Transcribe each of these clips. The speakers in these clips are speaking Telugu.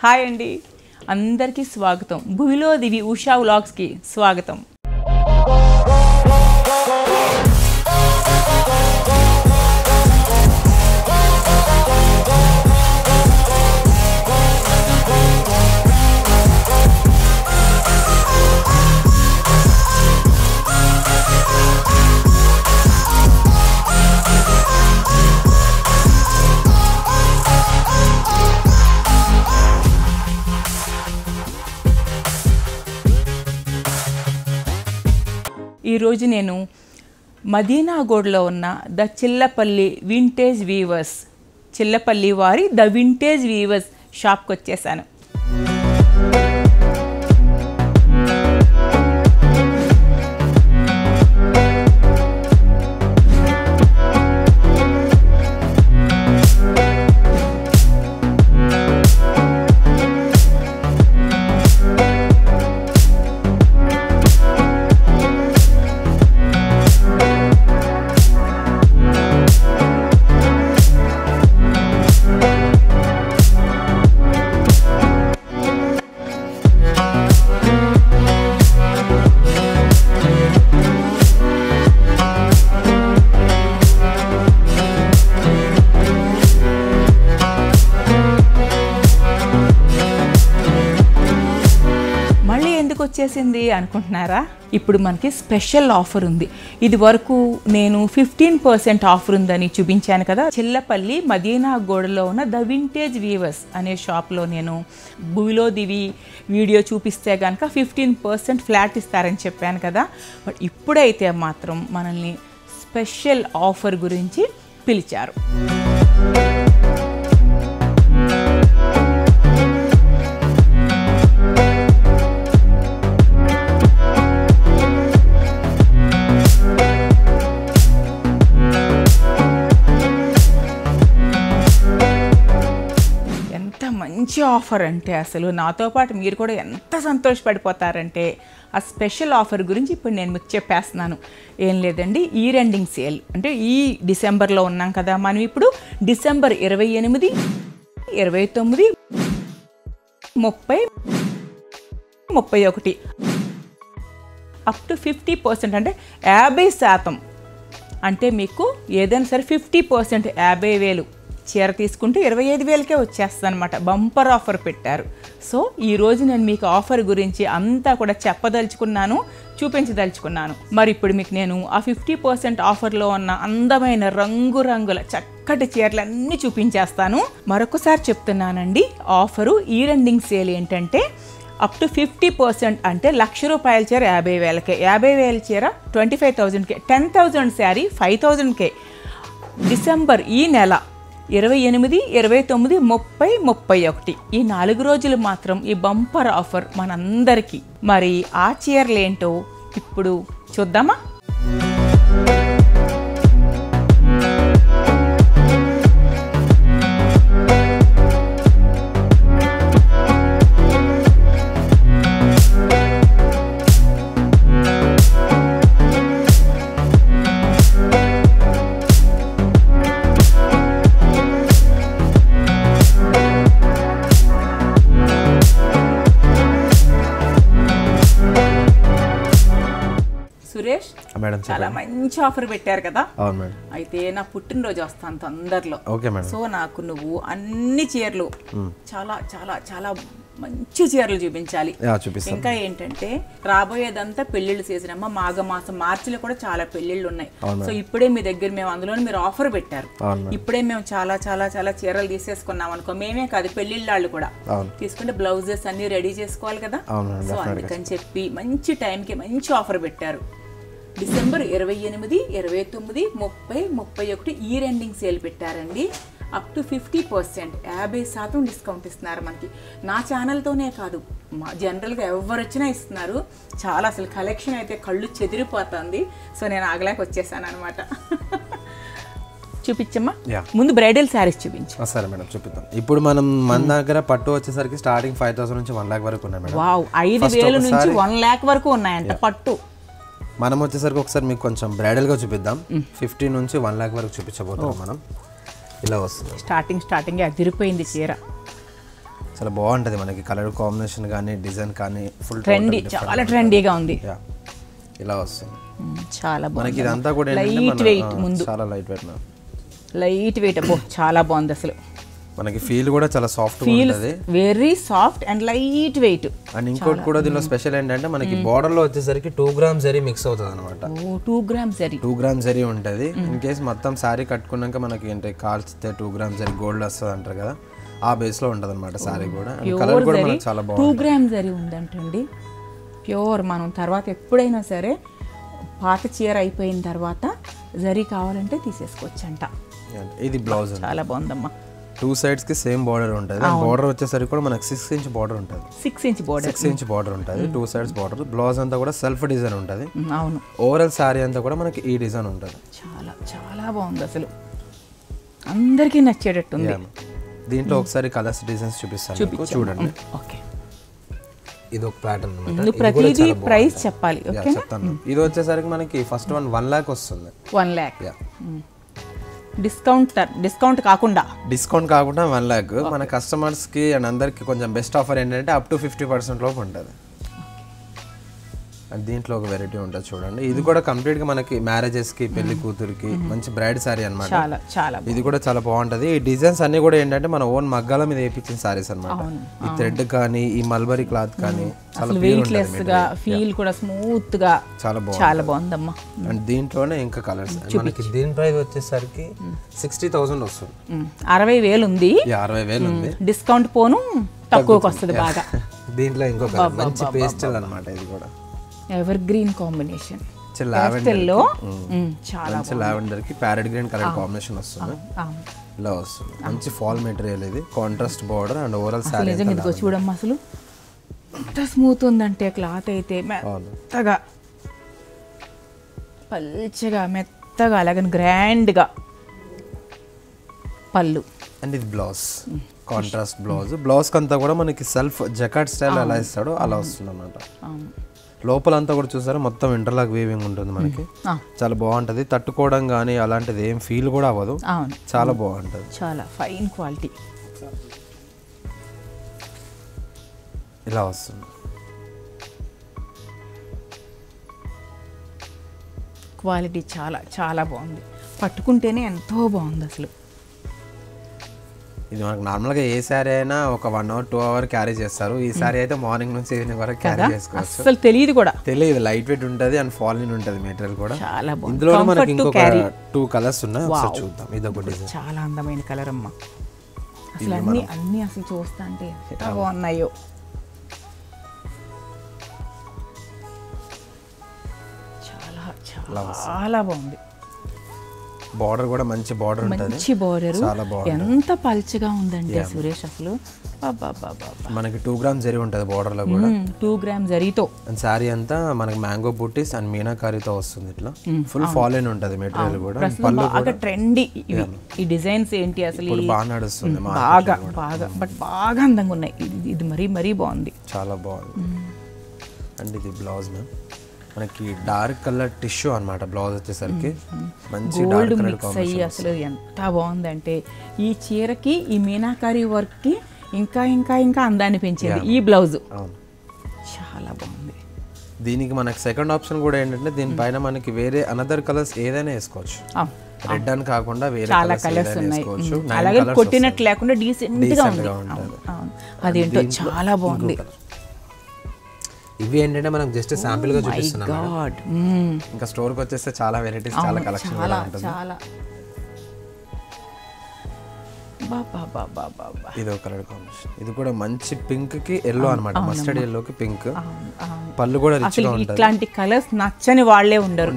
హాయ్ అండి అందరికీ స్వాగతం భూమిలో దివి ఉషా వ్లాగ్స్కి స్వాగతం ఈరోజు నేను మదీనాగూడలో ఉన్న the Chillapalli vintage weavers Chillapalli వారి ద వింటేజ్ వీవర్స్ షాప్కి వచ్చేసాను మళ్ళీ ఎందుకు వచ్చేసింది అనుకుంటున్నారా ఇప్పుడు మనకి స్పెషల్ ఆఫర్ ఉంది ఇది వరకు నేను ఫిఫ్టీన్ పర్సెంట్ ఆఫర్ ఉందని చూపించాను కదా చిల్లపల్లి మదీనా గోడలో ఉన్న ద వింటేజ్ వీవర్స్ అనే షాప్లో నేను భూమిలో దివి వీడియో చూపిస్తే కనుక ఫిఫ్టీన్ పర్సెంట్ ఫ్లాట్ ఇస్తారని చెప్పాను కదా బట్ ఇప్పుడైతే మాత్రం మనల్ని స్పెషల్ ఆఫర్ గురించి పిలిచారు ఎంత మంచి ఆఫర్ అంటే అసలు నాతో పాటు మీరు కూడా ఎంత సంతోషపడిపోతారంటే ఆ స్పెషల్ ఆఫర్ గురించి ఇప్పుడు నేను మీకు చెప్పేస్తున్నాను ఏం లేదండి ఈ రెండింగ్ సేల్ అంటే ఈ డిసెంబర్లో ఉన్నాం కదా మనం ఇప్పుడు డిసెంబర్ ఇరవై ఎనిమిది ఇరవై తొమ్మిది ముప్పై ముప్పై ఒకటి అప్ టు ఫిఫ్టీ పర్సెంట్ అంటే యాభై శాతం అంటే మీకు ఏదైనా సరే ఫిఫ్టీ పర్సెంట్ యాభై వేలు చీర తీసుకుంటే ఇరవై ఐదు వేలకే వచ్చేస్తుంది అనమాట బంపర్ ఆఫర్ పెట్టారు సో ఈరోజు నేను మీకు ఆఫర్ గురించి అంతా కూడా చెప్పదలుచుకున్నాను చూపించదలుచుకున్నాను మరి ఇప్పుడు మీకు నేను ఆ ఫిఫ్టీ పర్సెంట్ ఆఫర్లో ఉన్న అందమైన రంగురంగుల చక్కటి చీరలన్నీ చూపించేస్తాను మరొకసారి చెప్తున్నానండి ఆఫరు ఈ రెండింగ్ సేల్ ఏంటంటే అప్ టు ఫిఫ్టీ పర్సెంట్ అంటే లక్ష రూపాయల చీర యాభై వేలకే యాభై వేల చీర ట్వంటీ ఫైవ్ థౌజండ్కే టెన్ థౌజండ్ శారీ ఫైవ్ థౌజండ్కే డిసెంబర్ ఈ నెల ఇరవై ఎనిమిది ఇరవై తొమ్మిది ముప్పై ముప్పై ఒకటి ఈ నాలుగు రోజులు మాత్రం ఈ బంపర్ ఆఫర్ మనందరికీ మరి ఆ చీరలేంటో ఇప్పుడు చూద్దామా సురేష్ మేడం చాలా మంచి ఆఫర్ పెట్టారు కదా అవును మేడం అయితే నా పుట్టినరోజు వస్తాను తొందరలో ఓకే మేడం సో నాకు నువ్వు అన్ని చీరలు చాలా చాలా చాలా మంచి చీరలు చూపించాలి యా చూపిస్తాను ఇంకా ఏంటంటే రాబోయేదంతా పెళ్లిళ్ళు సీజన్ అమ్మ మాఘమాసం మార్చిలో కూడా చాలా పెళ్లిళ్ళు ఉన్నాయి సో ఇప్పుడే మీ దగ్గర మేము అందులో మీరు ఆఫర్ పెట్టారు అవును మేడం ఇప్పుడే మేము చాలా చాలా చాలా చీరలు తీసేసుకున్నాం అనుకో మేమే కాదు పెళ్లిళ్ళు కూడా అవును తీసుకుంటే బ్లౌజెస్ అన్ని రెడీ చేసుకోవాలి కదా అవును మేడం సో అందుకని చెప్పి మంచి టైంకి మంచి ఆఫర్ పెట్టారు డిసెంబర్ ఇరవై ఎనిమిది ఇరవై తొమ్మిది ముప్పై ముప్పై ఒకటి ఈ రెండింగ్ సేల్ పెట్టారండి అప్ టు ఫిఫ్టీ పర్సెంట్ యాభై శాతం డిస్కౌంట్ ఇస్తున్నారు మనకి నా ఛానల్తోనే కాదు మా జనరల్గా ఎవరు వచ్చినా ఇస్తున్నారు చాలా అసలు కలెక్షన్ అయితే కళ్ళు చెదిరిపోతుంది సో నేను ఆగలేక వచ్చేసాను అనమాట చూపించమ్మా Yeah. ముందు బ్రైడల్ శారీస్ చూపించు ఆ, సరే మేడం చూపిద్దాం ఇప్పుడు మనం మన దగ్గర పట్టు వచ్చేసరికి స్టార్టింగ్ ఫైవ్ థౌసండ్ నుంచి వన్ లాక్ వరకు ఉన్నాయి మేడం వావ్ ఐదు First వేలు నుంచి ఒకసారి- వన్ ల్యాక్ వరకు ఉన్నాయంట పట్టు మనం వచ్చేసరికి ఒకసారి మీకు కొంచెం బ్రైడల్గా చూపిద్దాం ఫిఫ్టీ నుంచి వన్ లాక్ వరకు చూపించబోతున్నాం మనం ఇలా వస్తుంది స్టార్టింగ్ స్టార్టింగ్ అదిరిపోయింది చీర చాలా బాగుంటది మనకి కలర్ కాంబినేషన్ కానీ డిజైన్ కానీ ఫుల్ ట్రెండీ చాలా ట్రెండీగా ఉంది ఇలా వస్తుంది మ్మ్, చాలా మనకి బాగుంది ఇదంతా కూడా ఏంటంటే లైట్ మన- వెయిట్ ఆ, ముందు చాలా లైట్ వెయిట్ లైట్ వెయిట్ అబ్బో చాలా బాగుంది అసలు మనకి ఫీల్ కూడా చాలా సాఫ్ట్ ఫీల్ ఉంటుంది very soft and light weight and ఇంకోటి కూడా దీనిలో స్పెషల్ ఏంటంటే మనకి బార్డర్ లో వచ్చేసరికి టూ గ్రామ్స్ జరీ మిక్స్ అవుతుంది అనమాట ఓ టూ గ్రామ్స్ సరి టూ గ్రామ్స్ జరీ ఉంటుంది ఇన్ కేస్ మొత్తం శారీ కట్టుకున్నాక మనకి ఏంటి కాల్చితే టూ గ్రామ్స్ జరీ గోల్డ్ వస్తుంది అంటారు కదా ఆ బేస్ లో ఉంటది అనమాట శారీ కూడా కలర్ ప్యూర్ కూడా జరీ మనకి చాలా టూ బాగుంది గ్రామ్ జరీ ఉందంటండి ప్యూర్ మనం తర్వాత ఎప్పుడైనా సరే పాత చీర అయిపోయిన తర్వాత జరీ కావాలంటే తీసేసుకోవచ్చంట ఇది బ్లౌజ్ చాలా బాగుందమ్మా టూ సైడ్స్ కి సేమ్ బార్డర్ ఉంటుంది బార్డర్ వచ్చేసరికి కూడా మనకి సిక్స్ ఇంచ్ బార్డర్ ఉంటుంది six inch border six inch border ఉంటుంది టూ సైడ్స్ బార్డర్ బ్లౌజ్ అంతా కూడా సెల్ఫ్ డిజైన్ ఉంటుంది అవును ఓవరాల్ శారీ అంతా కూడా మనకి ఈ డిజైన్ ఉంటుంది చాలా చాలా బాగుంది అసలు అందరికీ నచ్చేటట్టుంది దీంట్లో ఒకసారి కలర్స్ డిజైన్స్ చూపిస్తాను మీకు చూడండి ఓకే ఇది ఒక ప్యాటర్న్ నువ్వు ప్రతిదీ ప్రైస్ చెప్పాలి ఓకే చెప్తాను ఇది వచ్చేసరికి మనకి ఫస్ట్ వన్ వన్ ల్యాక్ వస్తుంది one lakh Yeah. Discount discount కాకుండా డిస్కౌంట్ కాకుండా వన్ ల్యాక్ మన కస్టమర్స్ కి అండ్ అందరికి కొంచెం బెస్ట్ ఆఫర్ ఏంటంటే అప్ టు ఫిఫ్టీ పర్సెంట్ లోపు ఉంటుంది అండ్ దీంట్లో ఒక వెరైటీ ఉంటుంది చూడండి ఇది కూడా కంప్లీట్ గా మనకి మ్యారేజెస్ కి పెళ్లి కూతురికి మంచి బ్రైడ్ సారీ అన్నమాట చాలా చాలా ఇది కూడా చాలా బాగుంటది ఈ డిజైన్స్ అన్ని కూడా ఏంటంటే మన ఓన్ మగ్గాల మీద వేయించిన సారీస్ అన్నమాట ఈ థ్రెడ్ కానీ ఈ మల్బరీ క్లాత్ కానీ చాలా అసలు pure వెయిట్లెస్ ఉంటది గా ఫీల్ కూడా స్మూత్ గా చాలా బాగుంది చాలా బాగుందమ్మా అండ్ దీంట్లోనే ఇంకా కలర్స్ మనకి దీని ప్రైస్ వచ్చేసరికి సిక్స్టీ థౌసండ్ వస్తుంది మ్మ్. అరవై వేలు ఉంది ఈ అరవై వేలు ఉంది డిస్కౌంట్ పోను తక్కువకి వస్తుంది బాగా దీంట్లో ఇంకో కలర్ మంచి పేస్టల్ అన్నమాట ఇది కూడా ఎవర్ గ్రీన్ కాంబినేషన్ మంచి లావెండర్ లో చాలా మంచి లావెండర్ కి ప్యారెట్ గ్రీన్ కలర్ కాంబినేషన్ వస్తుంది అవును. ఇలా వస్తుంది మంచి ఫాల్ మెటీరియల్ ఇది కాంట్రాస్ట్ బార్డర్ అండ్ ఓవరాల్ అసలు శారీ నిజంగా ఇదిగో చూడమ్మా అసలు ఎంత స్మూత్ ఉందంటే క్లాత్ అయితే మెత్తగా పల్చగా మెత్తగా అలాగని గ్రాండ్గా పళ్ళు అండ్ ఇది బ్లౌజ్ కాంట్రాస్ట్ బ్లౌజ్ బ్లౌజ్ అంతా కూడా మనకి సెల్ఫ్ జకాట్ స్టైల్ ఎలా ఇస్తాడో అలా వస్తుంది అనమాట అవును. లోపల అంతా కూడా చూసారా మొత్తం ఇంటర్లాక్ వీవింగ్ ఉంటుంది మనకి ఆ, చాలా బాగుంటది తట్టుకోవడం కానీ అలాంటిది ఏం ఫీల్ కూడా అవ్వదు అవును చాలా బాగుంటది చాలా ఫైన్ క్వాలిటీ ఇలా వస్తుంది క్వాలిటీ చాలా చాలా బాగుంది పట్టుకుంటేనే ఎంతో బాగుంది అసలు ఇది మనకు నార్మల్గా ఏ శారీ అయినా ఒక one hour two hour carry చేస్తారు ఈ శారీ అయితే మార్నింగ్ నుంచి ఈవినింగ్ వరకు క్యారీ చేసుకోవచ్చు అస్సలు తెలియదు కూడా తెలియదు లైట్ వెయిట్ ఉంటుంది అండ్ ఫాలిన్ ఉంటుంది మెటీరియల్ కూడా చాలా బాగుంది ఇందులో మనకి కంఫర్ట్ టు ఇంకొక క్యారీ టూ కలర్స్ ఉన్నాయి ఒకసారి చూద్దాం ఇది ఒక డిజైన్ చాలా అందమైన కలర్ అమ్మా అసలు అన్ని అన్ని అసలు చూస్తా అంటే ఎంత బాగున్నాయో చాలా చాలా బాగుంది బార్డర్ కూడా మంచి బార్డర్ ఉంటుంది మంచి బోర్డర్ చాలా బాగుంది ఎంత పల్చగా ఉందండి సురేష్ అసలు బాబా మనకి టూ గ్రామ్స్ జరి ఉంటుంది బార్డర్ లో కూడా టూ గ్రామ్ జరీతో అండ్ శారీ అంతా మనకి మ్యాంగో బుట్టీస్ అండ్ మీనాకారితో వస్తుంది ఇట్లా ఫుల్ ఫాలిన్ ఉంటుంది మెటీరియల్ కూడా ప్రస్తుతం బాగా ట్రెండీ ఇవి ఈ డిజైన్స్ ఏంటి అసలు ఇప్పుడు ఈ- బాగా నడుస్తుంది మా బాగా బాగా బట్ బాగా అందంగా ఉన్నాయి ఇది- ఇది మరీ మరీ బాగుంది చాలా బాగుంది అండ్ ఇది బ్లౌజ్ మ్యామ్ మనకి డార్క్ కలర్ టిష్యూ అన్నమాట బ్లౌజ్ వచ్చేసరికి మంచి గోల్డ్ డార్క్ కలర్ మిక్స్ అయ్యి అసలు ఎంత బాగుందంటే ఈ చీరకి ఈ మీనాకారి వర్క్ కి ఇంకా ఇంకా ఇంకా అందాన్ని పెంచింది ఈ బ్లౌజ్ అవును చాలా బాగుంది దీనికి మనకి సెకండ్ ఆప్షన్ కూడా ఏంటంటే దీనిపైన మనకి వేరే అనదర్ కలర్స్ ఏదైనా వేసుకోవచ్చు అవును. రెడ్ అని కాకుండా వేరే చాలా colours కలర్స్ ఏదైనా ఉన్నాయి వేసుకోవచ్చు ఉమ్. Nine అలాగే colours కొట్టినట్టు లేకుండా డీసెంట్ గా Decent ఉంది గా ఉంటుంది. అవును, అవును. అదేంటో చాలా బాగుంది వస్తాయి. ఇవి ఏంటంటే మనం జస్ట్ శాంపిల్ గా చూపిస్తున్నాం గాడ్ ఇంకా స్టోర్ కి వచ్చేస్తే చాలా వెరైటీస్ చాలా కలెక్షన్ చాలా ఉంటుంది చాలా బాబా బాబా బాబా ఇది ఒక కలర్ కాంబినేషన్ ఇది కూడా మంచి పింక్ కి ఎల్లో అన్నమాట మస్టర్డ్ ఎల్లో కి పింక్ పళ్ళు కూడా రిచ్ అసలు గా ఉంటుంది ఇట్లాంటి కలర్స్ నచ్చని వాళ్ళే ఉండరు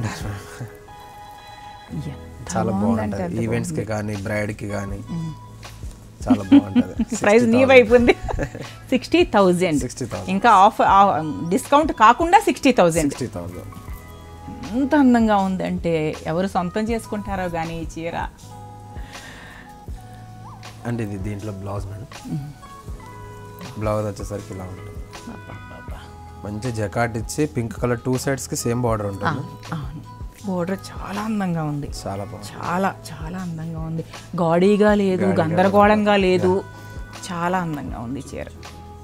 ఎంత చాలా బాగుంటది ఈవెంట్స్ కి కానీ బ్రైడ్ కి కానీ చాలా బాగుంటది ప్రైస్ నీ వైపు ఉంది సిక్స్టీ థౌజండ్ సిక్స్టీ థౌసండ్ ఇంకా ఆఫర్ డిస్కౌంట్ కాకుండా సిక్స్టీ థౌజండ్ సిక్స్టీ థౌసండ్ ఎంత అందంగా ఉందంటే ఎవరు సొంతం చేసుకుంటారో కానీ ఈ చీర అండ్ ఇది దీంట్లో బ్లౌజ్ మేడం బ్లౌజ్ వచ్చేసరికి ఇలా ఉంటుంది అబ్బబ్బబ్బా. మంచి జకాట్ ఇచ్చి పింక్ కలర్ టూ సైడ్స్ కి సేమ్ బార్డర్ ఉంటుంది అవును బోర్డర్ చాలా అందంగా ఉంది చాలా బాగుంది చాలా చాలా అందంగా ఉంది గాడీగా లేదు గందరగోళంగా లేదు చాలా అందంగా ఉంది ఈ చీర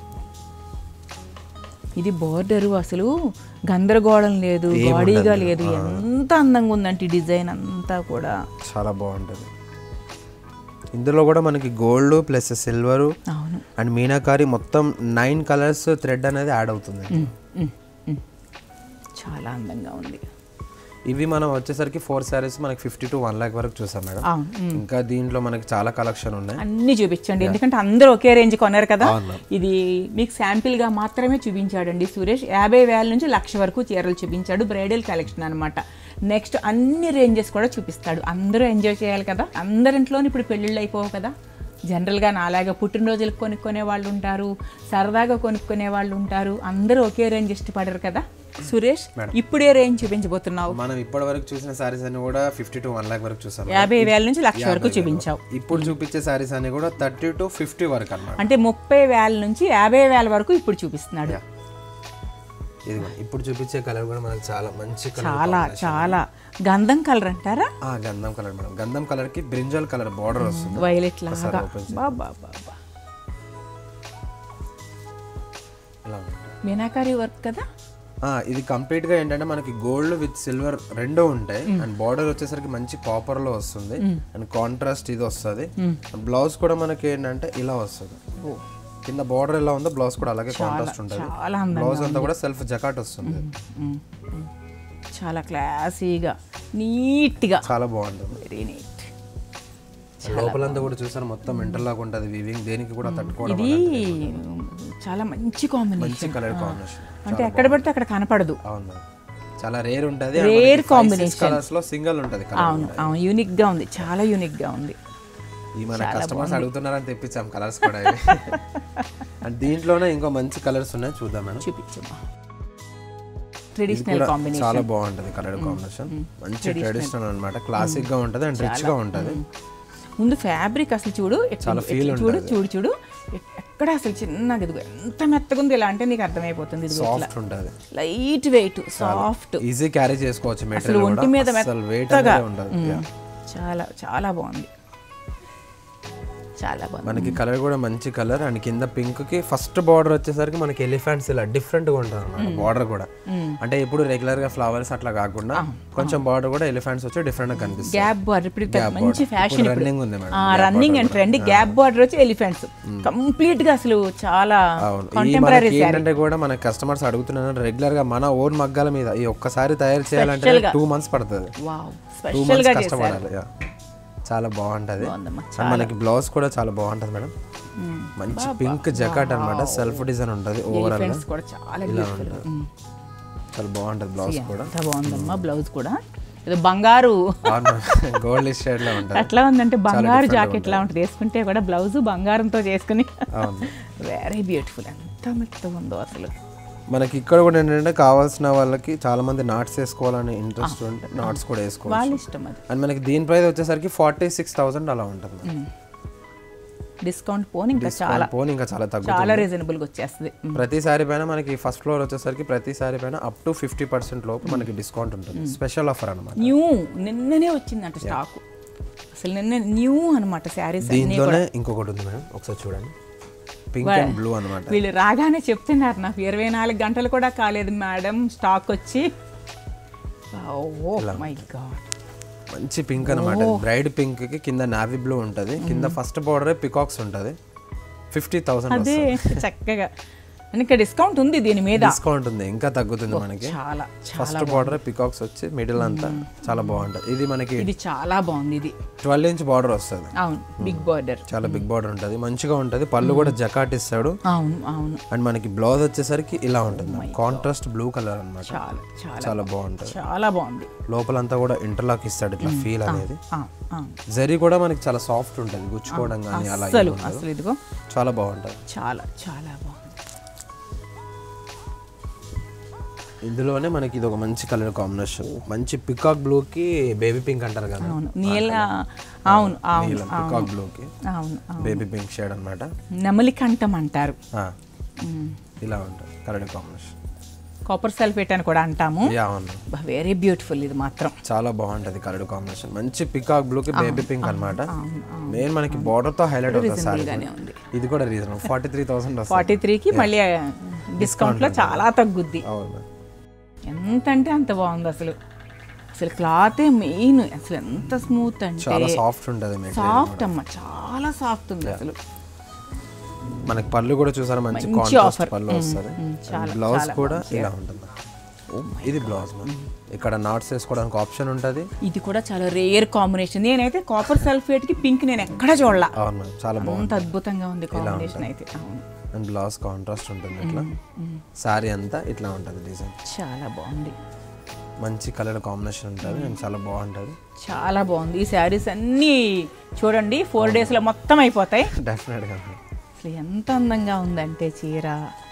ఇది బోర్డరు అసలు గందరగోళం లేదు బాడీగా లేదు ఎంత అందంగా ఉందంటే ఈ డిజైన్ అంతా కూడా చాలా బాగుంటుంది ఇందులో కూడా మనకి గోల్డ్ ప్లస్ సిల్వర్ అవును అండ్ మీనాకారి మొత్తం నైన్ కలర్స్ థ్రెడ్ అనేది యాడ్ అవుతుంది ఉమ్, ఉమ్. చాలా అందంగా ఉంది ఇవి మనం వచ్చేసరికి ఫోర్ శారీస్ మనకి ఫిఫ్టీ టు వన్ ల్యాక్ వరకు చూసాం మేడం అవును ఉమ్. ఇంకా దీంట్లో మనకి చాలా కలెక్షన్ ఉన్నాయి అన్ని చూపించండి ఎందుకంటే అందరూ ఒకే రేంజ్ కొన్నారు కదా అవును. ఇది మీకు శాంపిల్ గా మాత్రమే చూపించాడండి సురేష్ యాభై వేల నుంచి లక్ష వరకు చీరలు చూపించాడు బ్రైడల్ కలెక్షన్ అన్నమాట నెక్స్ట్ అన్ని రేంజెస్ కూడా చూపిస్తాడు అందరూ ఎంజాయ్ చేయాలి కదా అందరింట్లోని ఇప్పుడు పెళ్ళిళ్ళు అయిపోవు కదా జనరల్గా నాలాగా పుట్టినరోజులకు కొనుక్కునే వాళ్ళు ఉంటారు సరదాగా కొనుక్కునే వాళ్ళు ఉంటారు అందరూ ఒకే రేంజ్ ఇష్టపడరు కదా సురేష్ ఇప్పుడే రేంజ్ చూపించబోతున్నావు మనం ఇప్పటి వరకు చూసిన శారీస్ అన్ని కూడా ఫిఫ్టీ టు వన్ ల్యాక్ వరకు చూసాం యాభై వేల నుంచి లక్ష వరకు చూపించావు ఇప్పుడు చూపించే శారీస్ అన్ని కూడా థర్టీ టు ఫిఫ్టీ వరకు అన్నమాట అంటే ముప్పై వేల నుంచి యాభై వేల వరకు ఇప్పుడు చూపిస్తున్నాడు ఇది ఇప్పుడు చూపించే కలర్ కూడా మనకి చాలా మంచి కలర్ చాలా చాలా గంధం కలర్ అంటారా ఆ గంధం కలర్ మేడం గంధం కలర్ కి బ్రింజల్ కలర్ బార్డర్ వస్తుంది వైలెట్ లాగా open బాబా బాబా ఇలా ఉంటుంది. మీనాకారి వర్క్ కదా ఆ, ఇది కంప్లీట్ గా ఏంటంటే మనకి గోల్డ్ విత్ సిల్వర్ రెండు ఉంటాయి అండ్ బార్డర్ వచ్చేసరికి మంచి కాపర్ లో వస్తుంది అండ్ కాంట్రాస్ట్ ఇది వస్తుంది బ్లౌజ్ కూడా మనకి ఏంటంటే ఇలా వస్తుంది కింద బార్డర్ ఎలా ఉందో బ్లౌజ్ కూడా అలాగే కాంట్రాస్ట్ ఉంటుంది చాలా అందంగా బ్లౌజ్ అంతా కూడా సెల్ఫ్ జకాట్ వస్తుంది ఉమ్, ఉమ్. చాలా క్లాసీగా నీట్గా చాలా బాగుంటుంది వెరీ నీట్ లోపలంతా కూడా చూసారు మొత్తం ఇంటర్లాక్ ఉంటుంది వివింగ్ దేనికి కూడా తట్టుకోవడం ఇది చాలా మంచి కాంబినేషన్ మంచి కలర్ కాంబినేషన్ అంటే ఎక్కడ పడితే అక్కడ కనపడదు అవును మేడం. చాలా రేర్ ఉంటుంది Rare combination. కలర్స్ లో సింగిల్ ఉంటుంది కలర్ అవును అవును యూనిక్గా ఉంది చాలా యూనిక్గా ఉంది ఈ మన కస్టమర్స్ అడుగుతున్నారని తెప్పించాం కలర్స్ కూడా ఇవి. అండ్ దీంట్లోనే ఇంకో మంచి కలర్స్ ఉన్నాయి చూద్దాం మేడం చూపించమ్మా ట్రెడిషనల్ కాంబినేషన్ చాలా బాగుంటది కలర్ కాంబినేషన్ మంచి ట్రెడిషనల్ అన్నమాట క్లాసిక్ గా ఉంటది అండ్ రిచ్ గా ఉంటది ముందు ఫ్యాబ్రిక్ అసలు చూడు ఎట్లా- చాలా feel ఎట్లా చూడు చూడు చూడు ఎక్- ఎక్కడ అసలు చిన్నగా ఇదిగో ఎంత మెత్తగా ఉంది ఇలా అంటే నీకు అర్థమైపోతుంది ఇదిగో ఇట్లా సాఫ్ట్ ఉంటది light weight soft easy carry చేసుకోవచ్చు అసలు మెటీరియల్ ఒంటి కూడా మీద అసలు వెయిట్ మెత్తగా అనేది ఉండదు ఉమ్. Yeah. చాలా చాలా బాగుంది చాలా బాగుంది మనకి కలర్ కూడా మంచి కలర్ అండ్ కింద పింక్ కి ఫస్ట్ బార్డర్ వచ్చేసరికి మనకి ఎలిఫెంట్స్ ఇలా డిఫరెంట్ గా ఉంటుంది అనమాట బార్డర్ కూడా అంటే ఇప్పుడు రెగ్యులర్ గా ఫ్లవర్స్ అట్లా కాకుండా కొంచెం బార్డర్ కూడా ఎలిఫెంట్స్ వచ్చి డిఫరెంట్ గా కనిపిస్తుంది గ్యాప్ బార్డర్ ఇప్పుడు ఇది మంచి ఫ్యాషన్ ఇప్పుడు రన్నింగ్ ఉంది madam running and trend gap border వచ్చి ఎలిఫెంట్స్ కంప్లీట్ గా అసలు చాలా అవును ఈ కాంటెంపరీ మనకి ఏంటంటే కూడా మన కస్టమర్స్ అడుగుతున్నారు రెగ్యులర్ గా మన ఓన్ మగ్గాల మీద ఈ ఒక్కసారి తయారు చేయాలంటే టూ మంత్స్ పడుతుంది వావ్ టూ స్పెషల్ గా మంత్స్ చేశారు కష్టపడాలి yeah. చాలా బాగుంటది బాగుందమ్మా అండ్ మనకి బ్లౌజ్ కూడా చాలా బాగుంటది మేడం మంచి పింక్ జకాట్ అన్నమాట సెల్ఫ్ డిజైన్ ఉంటది ఓవరాల్ గా ఎలిఫెంట్స్ కూడా చాలా బ్యూటిఫుల్ చాలా బాగుంటది బ్లౌజ్ కూడా ఎంత బాగుందమ్మా బ్లౌజ్ కూడా ఏదో బంగారు గోల్డ్ షేడ్ లో ఉంటది ఎట్లా ఉందంటే బంగారు జాకెట్ లా ఉంటుంది వేసుకుంటే కూడా బ్లౌజ్ బంగారంతో చేసుకుని అవును వెరీ బ్యూటిఫుల్ ఎంత మెత్తగా ఉందో అసలు మనకి ఇక్కడ కూడా ఏంటంటే కావాల్సిన వాళ్ళకి చాలా మంది నాట్స్ వేసుకోవాలని ఇంట్రెస్ట్ ఉంటే నాట్స్ కూడా వేసుకోవాలి వాళ్ళ ఇష్టం అది అండ్ మనకి దీని ప్రైస్ వచ్చేసరికి ఫార్టీ సిక్స్ థౌసండ్ అలా ఉంటుంది డిస్కౌంట్ పోని ఇంకా చాలా పోనీ ఇంకా చాలా తగ్గుతుంది చాలా రీజనబుల్గా వచ్చేస్తుంది ప్రతి సారీ పైన మనకి ఫస్ట్ ఫ్లోర్ వచ్చేసరికి ప్రతి సారీ పైన అప్ టు ఫిఫ్టీ పర్సెంట్ లోపు మనకి డిస్కౌంట్ ఉంటుంది స్పెషల్ ఆఫర్ అనమాట న్యూ నిన్ననే వచ్చిందంట స్టాక్ అసలు నిన్న న్యూ అనమాట శారీస్ అన్ని దీంట్లోనే ఇంకొకటి ఉంది మేడం ఒకసారి చూడండి పింక్ అండ్ బ్లూ అనమాట వీళ్ళు రాగానే చెప్తున్నారు నాకు ఇరవై నాలుగు గంటలు కూడా కాలేదు మేడం స్టాక్ వచ్చి ఓ మై గాడ్ మంచి పింక్ అనమాట బ్రైడ్ పింక్ కి కింద నావీ బ్లూ ఉంటది కింద ఫస్ట్ బార్డర్ పికాక్స్ ఉంటది ఫిఫ్టీ థౌసండ్ అదే చక్కగా అని ఇక్కడ డిస్కౌంట్ ఉంది దీని మీద డిస్కౌంట్ ఉంది ఇంకా తగ్గుతుంది మనకి చాలా చాలా ఫస్ట్ బార్డర్ పికాక్స్ వచ్చి మిడిల్ అంతా చాలా బాగుంటది ఇది మనకి ఇది చాలా బాగుంది ఇది ట్వెల్వ్ ఇంచ్ బార్డర్ వస్తుంది అవును బిగ్ బార్డర్ చాలా బిగ్ బార్డర్ ఉంటుంది మంచిగా ఉంటుంది పళ్ళు కూడా జకాట్ ఇస్తాడు అవును అవును అండ్ మనకి బ్లౌజ్ వచ్చేసరికి ఇలా ఉంటుంది కాంట్రాస్ట్ బ్లూ కలర్ అన్నమాట చాలా చాలా చాలా బాగుంటుంది చాలా బాగుంది లోపలంతా కూడా ఇంటర్లాక్ ఇస్తాడు ఇట్లా ఫీల్ అనేది ఆ, ఆ. జరీ కూడా మనకి చాలా సాఫ్ట్ ఉంటుంది గుచ్చుకోవడం కానీ అలా అసలు అసలు ఇదిగో చాలా బాగుంటుంది చాలా చాలా బాగుంది ఇందులోనే మనకి ఇది ఒక మంచి కలర్ కాంబినేషన్ మంచి పికాక్ బ్లూ కి బేబీ పింక్ అంటారు కదా అవును నీల అవును అవును పికాక్ బ్లూ కి అవును అవును. బేబీ పింక్ షేడ్ అనమాట నెమలి కంఠం అంటారు మ్మ్. ఇలా ఉంటుంది కలర్ కాంబినేషన్ కాపర్ సల్ఫేట్ అని కూడా అంటాము యా అవును వెరీ బ్యూటిఫుల్ ఇది మాత్రం చాలా బాగుంటది కలర్ కాంబినేషన్ మంచి పికాక్ బ్లూ కి బేబీ పింక్ అన్నమాట మెయిన్ మనకి బార్డర్ తో హైలైట్ అవుతుంది సారీ గానే ఉంది ఇది కూడా రీజన్ ఫార్టీ త్రీ థౌసండ్ వస్తుంది ఫార్టీ త్రీకి మళ్ళీ డిస్కౌంట్లో చాలా తగ్గుద్ది అవును ఎంత అంటే అంత బాగుంది అసలు అసలు క్లాతే మెయిన్ అసలు ఎంత స్మూత్ అంటే చాలా సాఫ్ట్ ఉంటుంది మీకు సాఫ్ట్ అమ్మ చాలా సాఫ్ట్ ఉంది అసలు మనకి పళ్ళు కూడా చూసారా మంచి మంచి కాంట్రాస్ట్ offer. పళ్ళు వస్తుంది మ్మ్, చాలా, బ్లౌజ్ చాలా కూడా ఇలా ఉంటుంది ఇది బ్లౌజ్ ఇక్కడ నాట్స్ వేసుకోవడానికి ఆప్షన్ ఉంటుంది ఇది కూడా చాలా రేర్ కాంబినేషన్ నేనైతే కాపర్ సల్ఫేట్ కి పింక్ నేను ఎక్కడ చూడలా అవును మేడం చాలా బాగుంది అంత అద్భుతంగా ఉంది కాంబినేషన్ అయితే అవును అండ్ బ్లౌజ్ కాంట్రాస్ట్ ఉంటుంది ఇట్లా సారీ అంతా ఇట్లా ఉంటుంది డిజైన్ చాలా బాగుంది మంచి కలర్ కాంబినేషన్ ఉంటుంది అండ్ చాలా బాగుంటుంది చాలా బాగుంది ఈ శారీస్ అన్నీ చూడండి ఫోర్ డేస్లో మొత్తం అయిపోతాయి డెఫినెట్గా అసలు ఎంత అందంగా ఉందంటే చీర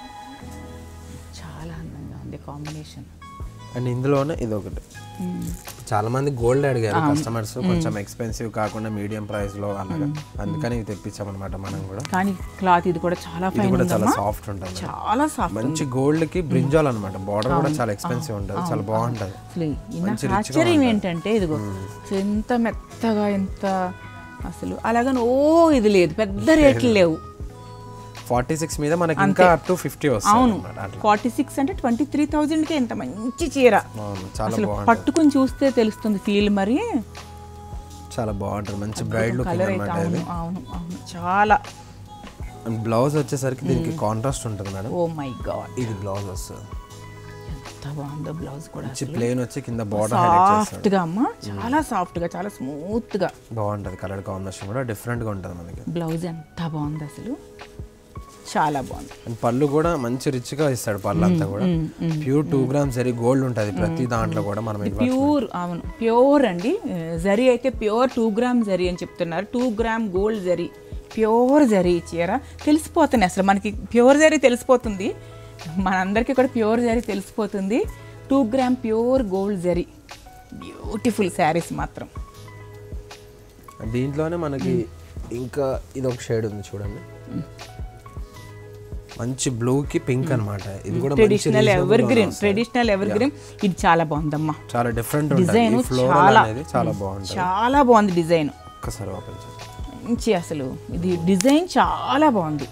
చాలా అందంగా ఉంది కాంబినేషన్ అండ్ ఇందులోనే ఇది ఒకటి చాలా మంది గోల్డ్ అడిగారు కస్టమర్స్ కొంచెం ఎక్స్పెన్సివ్ కాకుండా మీడియం ప్రైస్ లో అలాగా అందుకని ఇవి తెప్పించామన్నమాట మనం కూడా కానీ క్లాత్ ఇది కూడా చాలా ఇది ఫైన్ కూడా చాలా సాఫ్ట్ ఉంటుంది చాలా సాఫ్ట్ మంచి గోల్డ్ కి బ్రింజాల్ అనమాట బార్డర్ కూడా చాలా ఎక్స్పెన్సివ్ ఉంటుంది చాలా బాగుంటది అసలు ఈ నాకు ఆశ్చర్యం ఏంటంటే ఇదిగో అసలు ఎంత మెత్తగా ఎంత అసలు అలాగని ఓ ఇది లేదు పెద్ద రేట్లు లేవు ఫార్టీ సిక్స్ మీద మనకి ఇంకా అప్ టు ఫిఫ్టీ వస్తుంది అవును అన్నమాట అట్లా ఫార్టీ సిక్స్ అంటే ట్వంటీ త్రీ థౌజండ్కి ఎంత మంచి చీర అవును చాలా అసలు బాగుంటుంది పట్టుకుని చూస్తే తెలుస్తుంది ఫీల్ మరి చాలా బాగుంటుంది మంచి బ్రైడ్ లుకింగ్ కలర్ అయితే అనమాట ఇది అవును అవును అవును చాలా అండ్ బ్లౌజ్ వచ్చేసరికి దీనికి కాంట్రాస్ట్ ఉంటుంది మేడం ఓ మై గాడ్ ఇది బ్లౌజ్ వస్తుంది ఎంత బాగుందో బ్లౌజ్ కూడా మంచి ప్లేన్ వచ్చి కింద బార్డర్ హైలైట్ చేస్తారు సాఫ్ట్గా అమ్మ చాలా సాఫ్ట్గా చాలా స్మూత్గా బాగుంటుంది కలర్ కాంబినేషన్ కూడా డిఫరెంట్ గా ఉంటుంది మనకి బ్లౌజ్ ఎంత బాగుంది అసలు చాలా బాగుంది అండ్ పళ్ళు కూడా మంచి రిచ్ గా ఇస్తాడు పళ్ళు అంతా కూడా pure two grams zari gold ఉంటుంది ప్రతి దాంట్లో కూడా మనం ఇట్లా ప్యూర్ అవును ప్యూర్ అండి జరీ అయితే ప్యూర్ టూ గ్రామ్ జరీ అని చెప్తున్నారు two gram gold zari pure zari ఈ చీర తెలిసిపోతుంది అసలు మనకి ప్యూర్ జరీ తెలిసిపోతుంది మనందరికీ కూడా ప్యూర్ జరీ తెలిసిపోతుంది two gram pure gold zari beautiful saris మాత్రం దీంట్లోనే మనకి ఇంకా ఇది ఒక షేడ్ ఉంది చూడండి మంచి బ్లూ కి పింక్ అన్నమాట ఇది కూడా మంచి ట్రెడిషనల్ reasonable ఎవర్ లోనే గ్రీన్ వస్తుంది. ట్రెడిషనల్ ఎవర్ గ్రీన్ ఇది చాలా బాగుందమ్మా చాలా డిఫరెంట్ ఉంటుంది డిజైన్ ఈ ఫ్లోరల్ చాలా అనేది చాలా బాగుంటుంది చాలా బాగుంది డిజైన్ ఒక్కసారి ఓపెన్ చేసి మంచి అసలు ఇది డిజైన్ చాలా బాగుంది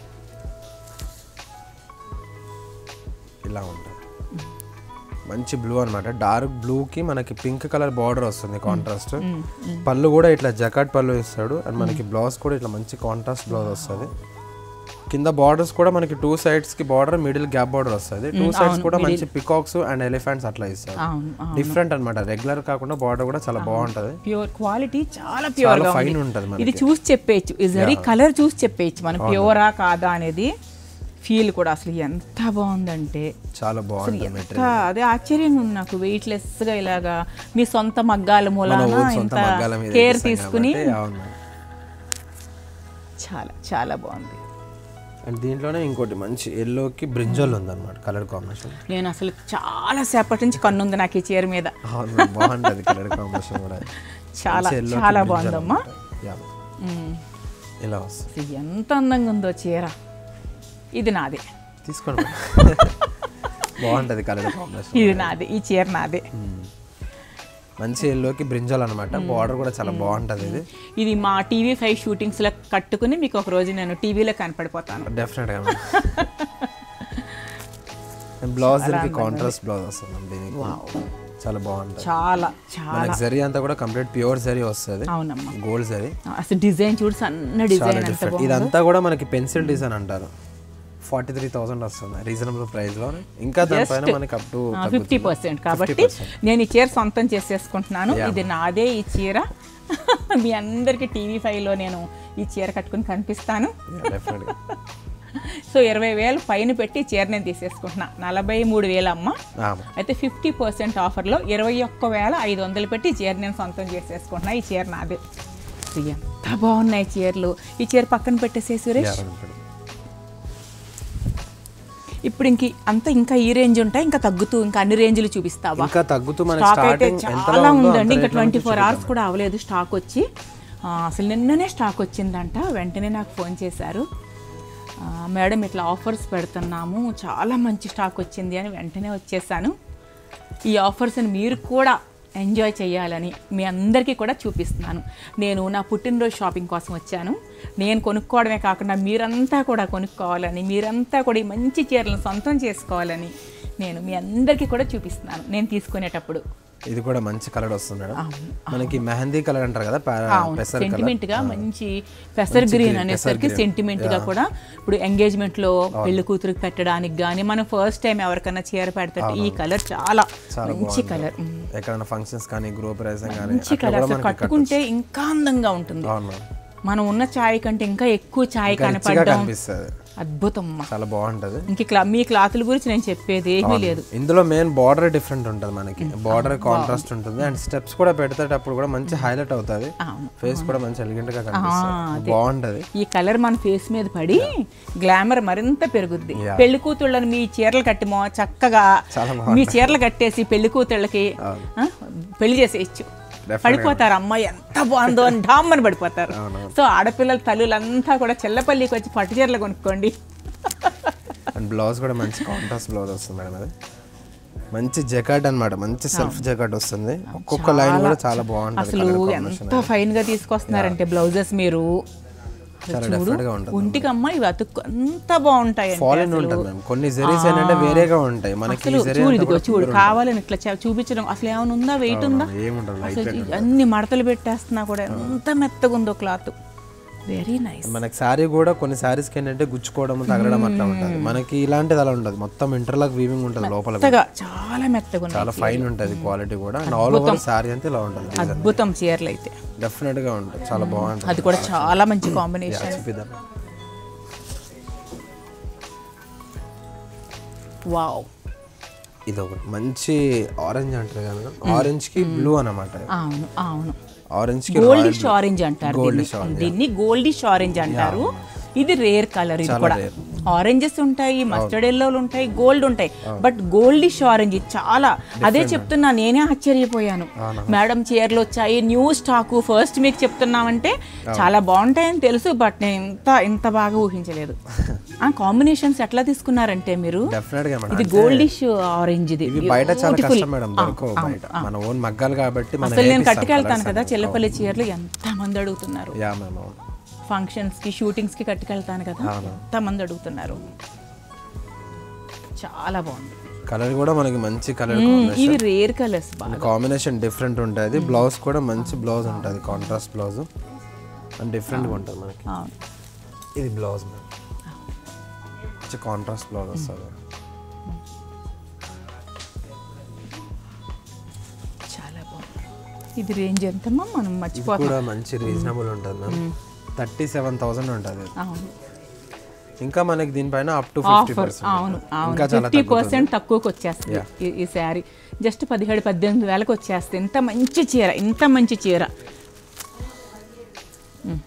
ఇలా ఉంటుంది మంచి బ్లూ అన్నమాట డార్క్ బ్లూ కి మనకి పింక్ కలర్ బార్డర్ వస్తుంది కాంట్రాస్ట్ పళ్ళు కూడా ఇట్లా జకాట్ పళ్ళు ఇస్తాడు అండ్ మనకి బ్లౌజ్ కూడా ఇట్లా మంచి కాంట్రాస్ట్ బ్లౌజ్ వస్తుంది కింద బార్డర్స్ కూడా మనకి టూ సైడ్స్ కి బార్డర్ మిడిల్ గ్యాప్ బార్డర్ వస్తుంది టూ సైడ్స్ కూడా మంచి పికాక్స్ అండ్ ఎలిఫెంట్స్ అట్లా ఇస్తారు అవును అవును. డిఫరెంట్ అన్నమాట రెగ్యులర్ కాకుండా బార్డర్ కూడా చాలా బాగుంటది ప్యూర్ క్వాలిటీ చాలా ప్యూర్ గా ఫైన్ ఉంది ఉంటుంది మనకి ఇది చూసి చెప్పేయచ్చు ఈ జరీ కలర్ చూసి చెప్పేయచ్చు మనం ప్యూరా కాదా అనేది ఫీల్ కూడా అసలు ఎంత బాగుందంటే చాలా బాగుంటుంది ఎంత అదే ఆశ్చర్యంగా ఉంది నాకు వెయిట్లెస్ గా ఇలాగా మీ సొంత మగ్గాల మన మూలాన ఊరు సొంత ఇంత మగ్గాల మీద కేర్ వేస్తాం తీసుకుని కాబట్టి, అవును చాలా చాలా బాగుంది అండ్ దీంట్లోనే ఇంకోటి మంచి ఎల్లోకి బ్రింజల్ ఉందన్నమాట కలర్ కాంబినేషన్ నేను అసలు చాలా సేపటి నుంచి కన్నుంది నాకు ఈ చీర మీద అవును బాగుంటది కలర్ కాంబినేషన్ కూడా చాలా మంచి yellow కి చాలా brinjal బాగుందమ్మా అన్నమాట. Yeah. మ్మ్. ఇలా వస్తుంది అసలు ఎంత అందంగా ఉందో చీర ఇది నాదే తీసుకోండి బాగుంటది కలర్ కాంబినేషన్ ఇది నాదే ఈ చీర నాదే మంచి ఎల్లోకి బ్రింజల్ అనమాట బార్డర్ కూడా చాలా బాగుంటది ఇది ఇది మా టీవీ ఫైవ్ షూటింగ్స్లో కట్టుకుని మీకు ఒక రోజు నేను టీవీలో కనపడిపోతాను డెఫినెట్ గా బ్లౌజ్ దీనికి కాంట్రాస్ట్ బ్లౌజ్ వస్తుంది దీనికి చాలా బాగుంటది చాలా చాలా మనకి జరీ అంతా కూడా కంప్లీట్ ప్యూర్ జరీ వస్తుంది అవునమ్మా గోల్డ్ జరీ అసలు డిజైన్ చూడు సన్న చాలా డిజైన్ ఎంత డిఫరెంట్ బాగుంది ఇదంతా కూడా మనకి పెన్సిల్ డిజైన్ అంటారు ఫార్టీ త్రీ థౌసండ్ వస్తుంది రీజనబుల్ ప్రైస్ లో ఇంకా దానిపైన మనకి అప్ టు ఫిఫ్టీ పర్సెంట్ కాబట్టి నేను ఈ చీర సొంతం చేసేసుకుంటున్నాను ఇది నాదే ఈ చీర మీ అందరికీ టీవీ ఫైవ్లో నేను ఈ చీర కట్టుకుని కనిపిస్తాను డెఫినెట్ గా సో ఇరవై వేలు పైన పెట్టి ఈ చీర నేను తీసేసుకుంటున్నా నలభై మూడు వేలు అమ్మ ఆ, అయితే ఫిఫ్టీ పర్సెంట్ ఆఫర్లో ఇరవై ఒక్క వేల ఐదు వందలు పెట్టి ఈ చీర నేను సొంతం చేసేసుకుంటున్నా ఈ చీర నాదే అసలు ఎంత బాగున్నాయి చీరలు ఈ చీర పక్కన పెట్టేసే సురేష్ యాభై రూపాయలు. ఇప్పుడు ఇంక అంతా ఇంకా ఈ రేంజ్ ఉంటాయి ఇంకా తగ్గుతూ ఇంకా అన్ని రేంజ్లు చూపిస్తావా ఇంకా తగ్గుతూ మనకి స్టాక్ అయితే స్టార్టింగ్ ఎంత చాలా ఉందండి ఇంకా ట్వంటీ ఫోర్ అవర్స్ కూడా అవ్వలేదు స్టాక్ వచ్చి ఆ, అసలు నిన్ననే స్టాక్ వచ్చిందంట వెంటనే నాకు ఫోన్ చేశారు ఆ, మేడం ఇట్లా ఆఫర్స్ పెడుతున్నాము చాలా మంచి స్టాక్ వచ్చింది అని వెంటనే వచ్చేసాను ఈ ఆఫర్స్ని మీరు కూడా ఎంజాయ్ చేయాలని మీ అందరికీ కూడా చూపిస్తున్నాను నేను నా పుట్టినరోజు షాపింగ్ కోసం వచ్చాను నేను కొనుక్కోవడమే కాకుండా మీరంతా కూడా కొనుక్కోవాలని మీరంతా కూడా ఈ మంచి చీరలను సొంతం చేసుకోవాలని నేను మీ అందరికీ కూడా చూపిస్తున్నాను నేను తీసుకునేటప్పుడు ఇది కూడా మంచి కలర్ వస్తుంది మేడం మనకి మెహందీ కలర్ అంటారు కదా పా- పెసర్ కలర్ సెంటిమెంట్ గా మంచి పెసర్ గ్రీన్ అనేసరికి సెంటిమెంట్ గా కూడా ఇప్పుడు ఎంగేజ్మెంట్ లో పెళ్లి కూతురికి పెట్టడానికి గానీ మనం ఫస్ట్ టైం ఎవరికైనా చీర పెడితే ఈ కలర్ చాలా మంచి కలర్ ఎక్కడైనా ఫంక్షన్స్ కానీ గ్రూప్ రైజింగ్ కానీ మంచి కలర్ అసలు కట్టుకుంటే ఇంకా అందంగా ఉంటుంది అవును మేడం మనం ఉన్న ఛాయ్ కంటే ఇంకా ఎక్కువ ఛాయ్ రిచ్గా కనపడడం కనిపిస్తుంది అద్భుతం అమ్మా చాలా బాగుంటది ఇంక క్లా మీ క్లాతుల గురించి నేను చెప్పేది ఏమీ లేదు ఇందులో మెయిన్ బార్డర్ డిఫరెంట్ ఉంటుంది మనకి బార్డర్ కాంట్రాస్ట్ ఉంటుంది అండ్ స్టెప్స్ కూడా పెడతాటప్పుడు కూడా మంచి హైలైట్ అవుతుంది అవును. ఫేస్ కూడా మంచి ఎలిగెంట్ గా కనిపిస్తుంది బాగుంటది ఈ కలర్ మన ఫేస్ మీద పడి గ్లామర్ మరింత పెరుగుద్ది పెళ్లి కూతుళ్ళని మీ చీరలు కట్టి మో చక్కగా చాలా మీ చీరలు కట్టేసి పెళ్లి కూతుళ్ళకి ఆ, పెళ్లి చేసేయచ్చు పడిపోతారు అమ్మాయి ఎంత బాగుందో అని డామ్మని పడిపోతారు సో ఆడపిల్లల తల్లులంతా కూడా చెల్లపల్లికి వచ్చి పట్టు చీరలు కొనుక్కోండి అండ్ బ్లౌజ్ కూడా మంచి కాంట్రాస్ట్ బ్లౌజ్ వస్తుంది మేడం అది మంచి జకాట్ అన్నమాట మంచి సెల్ఫ్ జకాట్ వస్తుంది ఒక్కొక్క లైన్ కూడా చాలా బాగుంటుంది అసలు ఎంత ఫైన్ గా తీసుకొస్తున్నారంటే బ్లౌజెస్ మీరు చాలా చూడు డెఫినెట్ గా ఉంటుంది ఒంటికి అమ్మ ఇవి అతుక్కు ఎంత బాగుంటాయి ఫాలిన్ ఉంటుంది మేడం కొన్ని జరీస్ ఏంటంటే వేరేగా ఉంటాయి మనకి అసలు జరీ చూడు ఇదిగో చూడు కావాలని ఇట్లా చూ- చూపించడం అసలు ఏమైనా ఉందా వెయిట్ ఉందా ఏముండదు లైట్ అసలు ఈ అన్ని మడతలు పెట్టేస్తున్నా కూడా ఎంత మెత్తగా ఉందో క్లాత్ వెరీ నైస్ మనకి శారీ కూడా కొన్ని శారీస్కి ఏంటంటే గుచ్చుకోవడం తగలడం అట్లా ఉంటుంది మనకి ఇలాంటిది అలా ఉండదు మొత్తం ఇంటర్లాక్ వీవింగ్ ఉంటుంది లోపల మెత్తగా చాలా మెత్తగా ఉంది చాలా ఫైన్ ఉంటుంది క్వాలిటీ కూడా అండ్ ఆల్ ఓవర్ శారీ అంతా ఇలా ఉంటుంది అద్భుతం చీరలు అయితే డెఫినెట్ గా ఉంటుంది చాలా బాగుంటుంది అది కూడా చాలా మంచి కాంబినేషన్ చూపిద్దాం వావ్ ఇది ఒకటి మంచి ఆరెంజ్ అంటారు కదా ఆరెంజ్ కి బ్లూ అన్నమాట అవును అవును ఆరెంజ్ కి గోల్డిష్ ఆరెంజ్ అంటారు దీన్ని. దీన్ని గోల్డిష్ ఆరెంజ్ అంటారు ఇది రేర్ కలర్ ఇది కూడా ఆరెంజెస్ ఉంటాయి మస్టర్డ్ ఎల్లోలు ఉంటాయి గోల్డ్ ఉంటాయి బట్ గోల్డిష్ ఆరెంజ్ ఇది చాలా అదే చెప్తున్నా నేనే ఆశ్చర్యపోయాను మేడం చీరలు వచ్చాయి న్యూ స్టాక్ ఫస్ట్ మీకు చెప్తున్నామంటే చాలా బాగుంటాయని తెలుసు బట్ నేను ఇంత ఇంత బాగా ఊహించలేదు ఆ కాంబినేషన్స్ ఎట్లా తీసుకున్నారంటే మీరు డెఫినెట్ గా మేడం ఇది గోల్డిష్ ఆరెంజ్ ఇది ఇవి బయట చాలా Beautiful. కష్టం మేడం దొరకవు బయట మన ఓన్ మగ్గాలు కాబట్టి మన అసలు నేను కట్టుకెళ్తాను కదా చెల్లపల్లి చీరలు ఎంత మంది అడుగుతున్నారు యా మ్యామ్ అవును ఫంక్షన్స్ కి షూటింగ్స్ కి కట్టుకెళ్తాను కదా ఎంత మంది అడుగుతున్నారు చాలా బాగుంది కలర్ కూడా మనకి మంచి కలర్ ఇవి రేర్ కలర్స్ బాగా కాంబినేషన్ డిఫరెంట్ ఉంటుంది బ్లౌజ్ కూడా మంచి బ్లౌజ్ ఉంటుంది కాంట్రాస్ట్ బ్లౌజ్ అండ్ డిఫరెంట్గా ఉంటుంది మనకి అవును. ఇది బ్లౌజ్ మ్యామ్ మంచి కాంట్రాస్ట్ బ్లౌజ్ వస్తుంది చాలా బాగుంది ఇది రేంజ్ ఎంతమ్మా మనం ఇది మర్చిపోతాం కూడా మంచి రీజనబుల్ ఉంటుంది మ్యామ్ థర్టీ సెవెన్ థౌసండ్ ఉంటుంది అవును ఇంకా మనకి దీనిపైన అప్ టు ఫిఫ్టీ ఆఫర్ అవును పర్సెంట్ అవును ఇంకా చాలా ఫిఫ్టీ పర్సెంట్ తక్కువకి వచ్చేస్తుంది ఈ- ఈ శారీ జస్ట్ పదిహేడు పద్దెనిమిది వేలకు వచ్చేస్తుంది ఇంత మంచి చీర ఇంత మంచి చీర ఉమ్.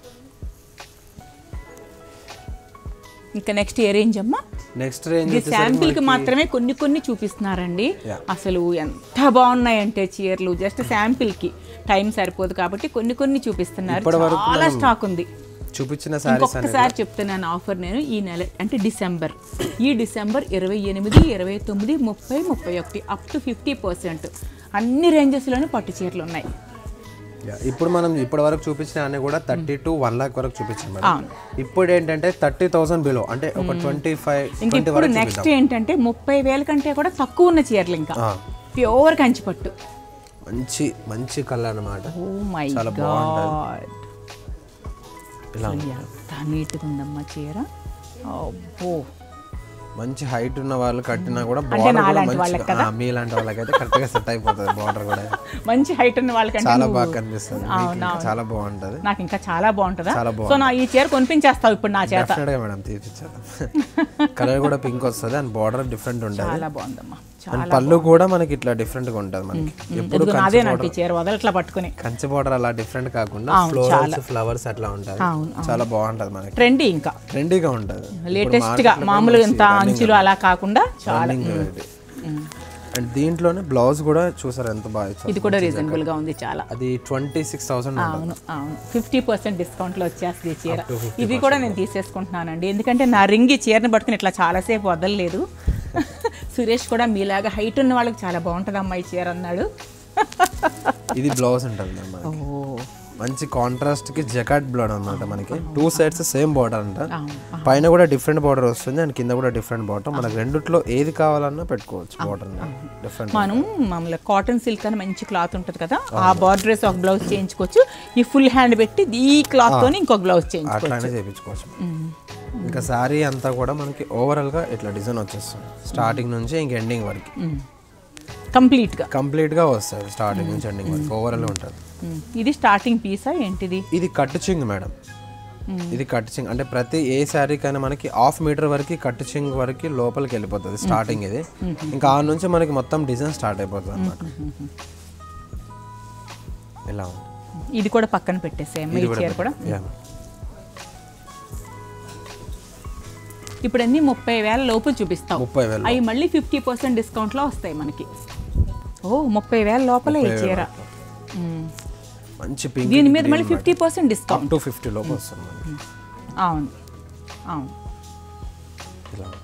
ఇంకా నెక్స్ట్ ఏ రేంజ్ అమ్మా నెక్స్ట్ రేంజ్ ఇది శాంపిల్ కి మాత్రమే కొన్ని కొన్ని చూపిస్తున్నారండి అసలు ఎంత బాగున్నాయంటే చీరలు జస్ట్ శాంపిల్ కి టైం సరిపోదు కాబట్టి కొన్ని కొన్ని చూపిస్తున్నారు చాలా స్టాక్ ఉంది చూపించిన శారీస్ ఇంకొకసారి చెప్తున్నాను ఆఫర్ నేను ఈ నెల అంటే డిసెంబర్ ఈ డిసెంబర్ ఇరవై ఎనిమిది ఇరవై తొమ్మిది ముప్పై ముప్పై ఒకటి అప్ టు ఫిఫ్టీ పర్సెంట్ అన్ని రేంజెస్లోనే పట్టు చీరలు ఉన్నాయి ఇప్పుడు మనం ఇప్పటి వరకు చూపించిన అన్ని కూడా థర్టీ టు వన్ లాక్ వరకు చూపించాం మేడం అవును. ఇప్పుడు ఏంటంటే థర్టీ థౌసండ్ బిలో అంటే ఒక ట్వంటీ ఫైవ్ ఇంక ట్వంటీ ఇప్పుడు వరకు నెక్స్ట్ ఏంటంటే ముప్పై వేల కంటే కూడా తక్కువ ఉన్న చీరలు ఇంకా ఆ. ప్యూర్ కంచిపట్టు మంచి మంచి కలర్ అన్నమాట ఓ మై చాలా గాడ్ ఇలా ఎంత నీట్గా ఉందమ్మా చీర అబ్బో మంచి హైట్ ఉన్న వాళ్ళు కట్టినా కూడా అంటే బార్డర్ కూడా నాలాంటి వాళ్ళకి మంచిగా ఆ, మీలాంటి వాళ్ళకైతే కరెక్ట్ గా సెట్ అయిపోతుంది బార్డర్ కూడా మంచి హైట్ ఉన్న వాళ్ళకంటే చాలా నువ్వు- బాగా కనిపిస్తుంది మీకు ఇంకా చాలా బాగుంటది నాకు ఇంకా చాలా బాగుంటుందా చాలా సో నా ఈ చీర కొనిపించేస్తావు ఇప్పుడు నా చేత డెఫినెట్ గా మేడం తీపిచ్చారు కలర్ కూడా పింక్ వస్తుంది అండ్ బార్డర్ డిఫరెంట్ ఉంటుంది చాలా బాగుందమ్మా చాలా అండ్ పళ్ళు కూడా మనకి ఇట్లా డిఫరెంట్ గా ఉంటుంది మనకి ఎప్పుడు ఇదిగో నాదే నాకు ఈ చీర వదలట్లా పట్టుకుని కంచి బార్డర్ అలా డిఫరెంట్ కాకుండా ఫ్లోరల్స్ ఫ్లవర్స్ అట్లా ఉంటుంది అవును, చాలా బాగుంటది మనకి ట్రెండీ ఇంకా ట్రెండీగా ఉంటుంది లేటెస్ట్ గా మామూలుగా ఇంత అంచులు అలా కాకుండా చాలా Running ఇది. ఉమ్. అండ్ దీంట్లోనే బ్లౌజ్ కూడా చూసారు ఎంత బాగా ఇచ్చారు ఇది కూడా రీజనబుల్ గా ఉంది చాలా అది ట్వంటీ సిక్స్ థౌసండ్ అవును అవును ఫిఫ్టీ పర్సెంట్ డిస్కౌంట్లో వచ్చేస్తుంది ఈ చీర ఇది కూడా నేను తీసేసుకుంటున్నానండి ఎందుకంటే నా రింగ్ ఈ చీరని పట్టుకుని ఇట్లా చాలాసేపు వదలలేదు సురేష్ కూడా మీలాగా హైట్ ఉన్న వాళ్ళకి చాలా బాగుంటుంది అమ్మాయి చీర అన్నాడు ఇది బ్లౌజ్ ఉంటుంది మ్యామ్ మనకి. ఓ మంచి కాంట్రాస్ట్ కి జకాట్ బ్లౌజ్ అన్నమాట మనకి టూ సైడ్స్ సేమ్ బార్డర్ అంట అవును పైన కూడా డిఫరెంట్ బార్డర్ వస్తుంది అండ్ కింద కూడా డిఫరెంట్ బార్డర్ మనకి రెండిట్లో ఏది కావాలన్నా పెట్టుకోవచ్చు బార్డర్ డిఫరెంట్ మనం మామూలుగా కాటన్ సిల్క్ అని మంచి క్లాత్ ఉంటుంది కదా ఆ బార్డర్స్ ఒక బ్లౌజ్ చేయించుకోవచ్చు ఈ ఫుల్ హ్యాండ్ పెట్టి ఈ క్లాత్ తోని ఇంకొక బ్లౌజ్ చేయించుకోవచ్చు అట్లానే చేయించుకోవచ్చు ఇంకా శారీ అంతా కూడా మనకి ఓవరాల్ గా ఇట్లా డిజైన్ వచ్చేస్తుంది స్టార్టింగ్ నుంచి ఇంక ఎండింగ్ వరకు కంప్లీట్ గా కంప్లీట్ గా వస్తుంది స్టార్టింగ్ నుంచి ఎండింగ్ వరకు ఓవరాల్ ఉంటుంది ఉమ్. ఇది స్టార్టింగ్ పీసా ఏంటిది ఇది కట్ చింగ్ మేడం ఇది కట్ చింగ్ అంటే ప్రతి ఏ శారీ కైనా మనకి హాఫ్ మీటర్ వరకు కట్ చింగ్ వరకు లోపలికి వెళ్ళిపోతుంది స్టార్టింగ్ ఇది ఇంకా ఆ నుంచి మనకి మొత్తం డిజైన్ స్టార్ట్ అయిపోతుంది అనమాట ఇలా ఉంది ఇది కూడా పక్కన పెట్టేసేయమ్మ ఈ చీర కూడా Yeah. ఇప్పుడు అన్ని ముప్పై వేల లోపు చూపిస్తావు ముప్పై వేలు అవి మళ్ళీ ఫిఫ్టీ పర్సెంట్ డిస్కౌంట్లో వస్తాయి మనకి ఓ ముప్పై వేల లోపలే ఈ చీర ఉమ్. మంచి పింక్ దీని మీద మళ్ళీ fifty percent discount two fifty లోపు వస్తుంది మనకి అవును అవును ఇలా ఉంటుంది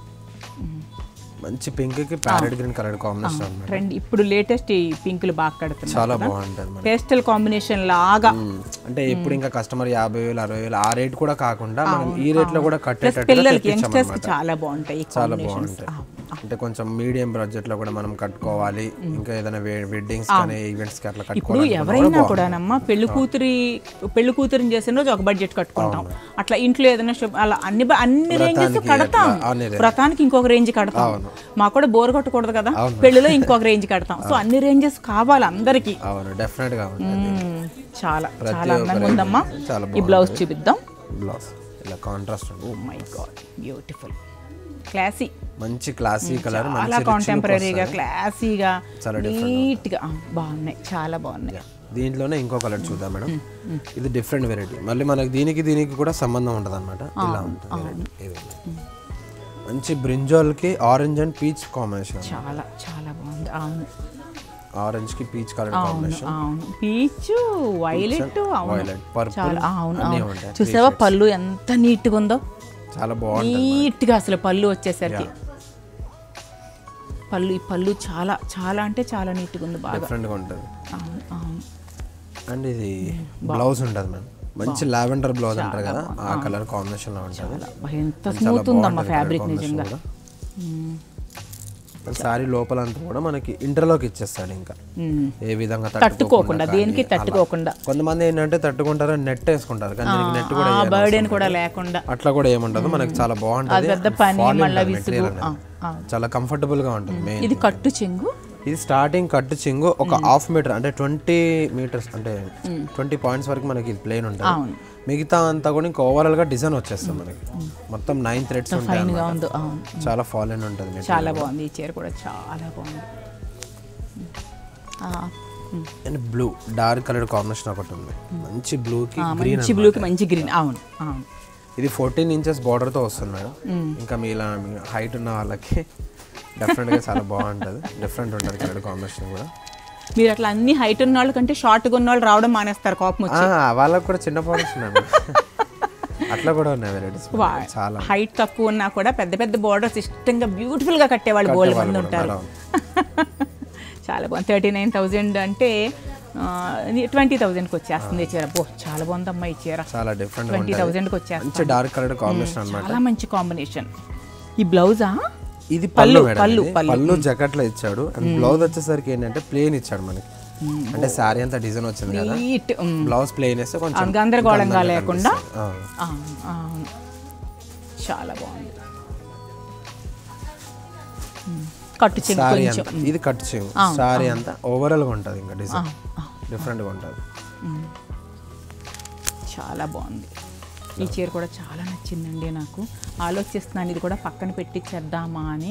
మంచి పింక్ కి ప్యారెట్ గ్రీన్ కలర్ కాంబినేషన్ అన్నమాట ట్రెండ్ ఇప్పుడు లేటెస్ట్ ఈ పింకులు బాగా కడుతున్నాయి చాలా బాగుంటుంది మనకి పేస్టల్ కాంబినేషన్ లాగా మ్మ్. అంటే ఇప్పుడు ఇంకా కస్టమర్ యాభై వేలు అరవై వేలు ఆ రేట్ కూడా కాకుండా మనం ఈ రేట్ లో కూడా కట్టేటట్టు పిల్లలకి యంగ్స్టర్స్ కి చాలా బాగుంటాయి ఈ చాలా కాంబినేషన్స్ బాగుంటాయి అంటే కొంచెం మీడియం బడ్జెట్ లో కూడా మనం కట్టుకోవాలి ఇంకా ఏదైనా వెడ్డింగ్స్ కానీ ఈవెంట్స్ కి అట్లా ఇప్పుడు కట్టుకోవాలి ఎవరైనా కూడానమ్మా పెళ్లి కూతురి పెళ్లి కూతురిని చేసిన రోజు ఒక బడ్జెట్ కట్టుకుంటాం అట్లా ఇంట్లో ఏదైనా శుభ- అలా అన్ని బ- అన్ని రేంజెస్ కడతాం అట్లా అన్ని range. వ్రతానికి ఇంకొక రేంజ్ కడతాం మాకు కూడా బోర్ కొట్టకూడదు కదా పెళ్లిలో ఇంకొక రేంజ్ కడతాం సో అన్ని రేంజెస్ కావాలి అందరికి అవును డెఫినెట్ గా ఉంటుంది చాలా చాలా అందంగా ఉందమ్మా చాలా ఈ బ్లౌజ్ చూపిద్దాం బ్లౌజ్ ఇలా contrast oh my god beautiful classy మంచి క్లాసీ కలర్ చాలా మంచి కాంటెంపరీగా క్లాసీగా చాలా నీట్గా బాగున్నాయి చాలా బాగున్నాయి దీంట్లోనే ఇంకో కలర్ చూద్దాం మేడం ఇది డిఫరెంట్ వెరైటీ మళ్ళీ మనకి దీనికి దీనికి కూడా సంబంధం ఉంటుంది అనమాట ఇలా ఉంటుంది variety. ఇది ఉంది. మంచి బ్రింజాల్ కి ఆరెంజ్ అండ్ పీచ్ కాంబినేషన్ చాలా చాలా బాగుంది అవును ఆరెంజ్ కి పీచ్ కలర్ కాంబినేషన్ అవును పీచ్ వైలెట్ అవును వైలెట్ పర్పుల్ చాలా అవును అన్నీ అవును ఉంటాయి చూసావా పళ్ళు ఎంత నీట్గా ఉందో చాలా బాగుంటుంది నీట్గా అసలు పళ్ళు వచ్చేసరికి పళ్ళు ఈ పళ్ళు చాలా చాలా అంటే చాలా నీట్గా ఉంది బాగా డిఫరెంట్ గా ఉంటుంది అవును అవును అండ్ ఇది బ్లౌజ్ ఉంటుంది మేడం మంచి లావెండర్ బ్లౌజ్ అంటారు కదా ఆ కలర్ కాంబినేషన్ లో ఉంటుంది అబ్బా, ఎంత స్మూత్ ఉందమ్మా ఫ్యాబ్రిక్ నిజంగా సారీ లోపల అంతా కూడా మనకి ఇంటర్లోకి ఇచ్చేస్తాడు ఇంకా మ్మ్. ఏ విధంగా తట్టుకోకుండా కానీ దేనికి అలా. తట్టుకోకుండా కొంతమంది ఏంటంటే తట్టుకుంటారు నెట్ వేసుకుంటారు కానీ దీనికి నెట్ కూడా ఆ వేయనవసరం బర్డెన్ లేదు. కూడా లేకుండా అట్లా కూడా ఏముండదు మనకి చాలా అది బాగుంటుంది పెద్ద and పని fall మళ్ళీ ఉంటుంది విసుగు material అనేది. ఆ, ఆ. చాలా కంఫర్టబుల్ గా ఉంటుంది మెయిన్ ఇది కట్టు చెంగు ఇది స్టార్టింగ్ కట్టు చింగు ఒక హాఫ్ మీటర్ అంటే ట్వంటీ మీటర్స్ అంటే ట్వంటీ పాయింట్స్ వరకు మనకి ఇది ప్లేన్ ఉంటుంది అవును. మిగతా అంతా కూడా ఇంకా ఓవరాల్ గా డిజైన్ వచ్చేస్తుంది మనకి మొత్తం నైన్ థ్రెడ్స్ ఉంటాయి ఫైన్ గా అన్నమాట. ఉంది అవును చాలా ఫాలెన్ ఉంటుంది material. చాలా బాగుంది ఈ చీర కూడా చాలా బాగుంది ఆ, ఉమ్. And blue dark colour combination ఒకటి ఉంది మంచి బ్లూ కి ఆ, గ్రీన్ మంచి బ్లూకి మంచి గ్రీన్ అవును అవును ఇది ఫోర్టీన్ ఇంచెస్ బార్డర్ తో వస్తుంది మేడం ఇంకా మీ ఇలా హైట్ ఉన్న వాళ్ళకి డెఫినెట్ గా చాలా బాగుంటుంది డిఫరెంట్ ఉంటుంది కలర్ కాంబినేషన్ కూడా మీరు అట్లా అన్ని హైట్ ఉన్న వాళ్ళ కంటే షార్ట్గా ఉన్న వాళ్ళు రావడం మానేస్తారు కోపం వచ్చి ఆ, వాళ్ళకి కూడా చిన్న బార్డర్స్ ఉన్నాయి అట్లా కూడా ఉన్నాయి వెరైటీస్ చాలా హైట్ తక్కువ ఉన్నా కూడా పెద్ద పెద్ద బోర్డర్స్ ఇష్టంగా బ్యూటిఫుల్ గా కట్టేవాళ్ళు బోల్డ్ మంది ఉంటారు చాలా బాగుంది థర్టీ నైన్ థౌజండ్ అంటే ట్వంటీ థౌజండ్కి వచ్చేస్తుంది ఈ చీర బో చాలా బాగుందమ్మా ఈ చీర చాలా డిఫరెంట్ ట్వంటీ థౌజండ్కి వచ్చేస్తుంది మంచి డార్క్ కలర్ కాంబినేషన్ అన్నమాట చాలా మంచి కాంబినేషన్ ఈ బ్లౌజా ఇది పళ్ళు పళ్ళు, మేడం పళ్ళు, ఇది. పళ్ళు. పళ్ళు జకెట్ లో ఇచ్చాడు అండ్ బ్లౌజ్ వచ్చేసరికి ఏంటంటే ప్లేన్ ఇచ్చాడు మనకి అంటే శారీ అంతా డిజైన్ వచ్చింది కదా నీట్ బ్లౌజ్ ప్లేన్ వేస్తే కొంచెం గందరగోళంగా అందంగా లేకుండా కనిపిస్తుంది. ఆ. అవును, అవును. చాలా బాగుంది ఉమ్, కట్టు చెంగు శారీ కొంచెం అంతా ఇది కట్ చేయం శారీ అంతా ఓవరాల్ గా ఉంటుంది ఇంకా డిజైన్ డిఫరెంట్ గా ఉంటుంది చాలా బాగుంది ఈ చీర కూడా చాలా నచ్చిందండి నాకు ఆలోచిస్తున్నాను ఇది కూడా పక్కన పెట్టి చేద్దామా అని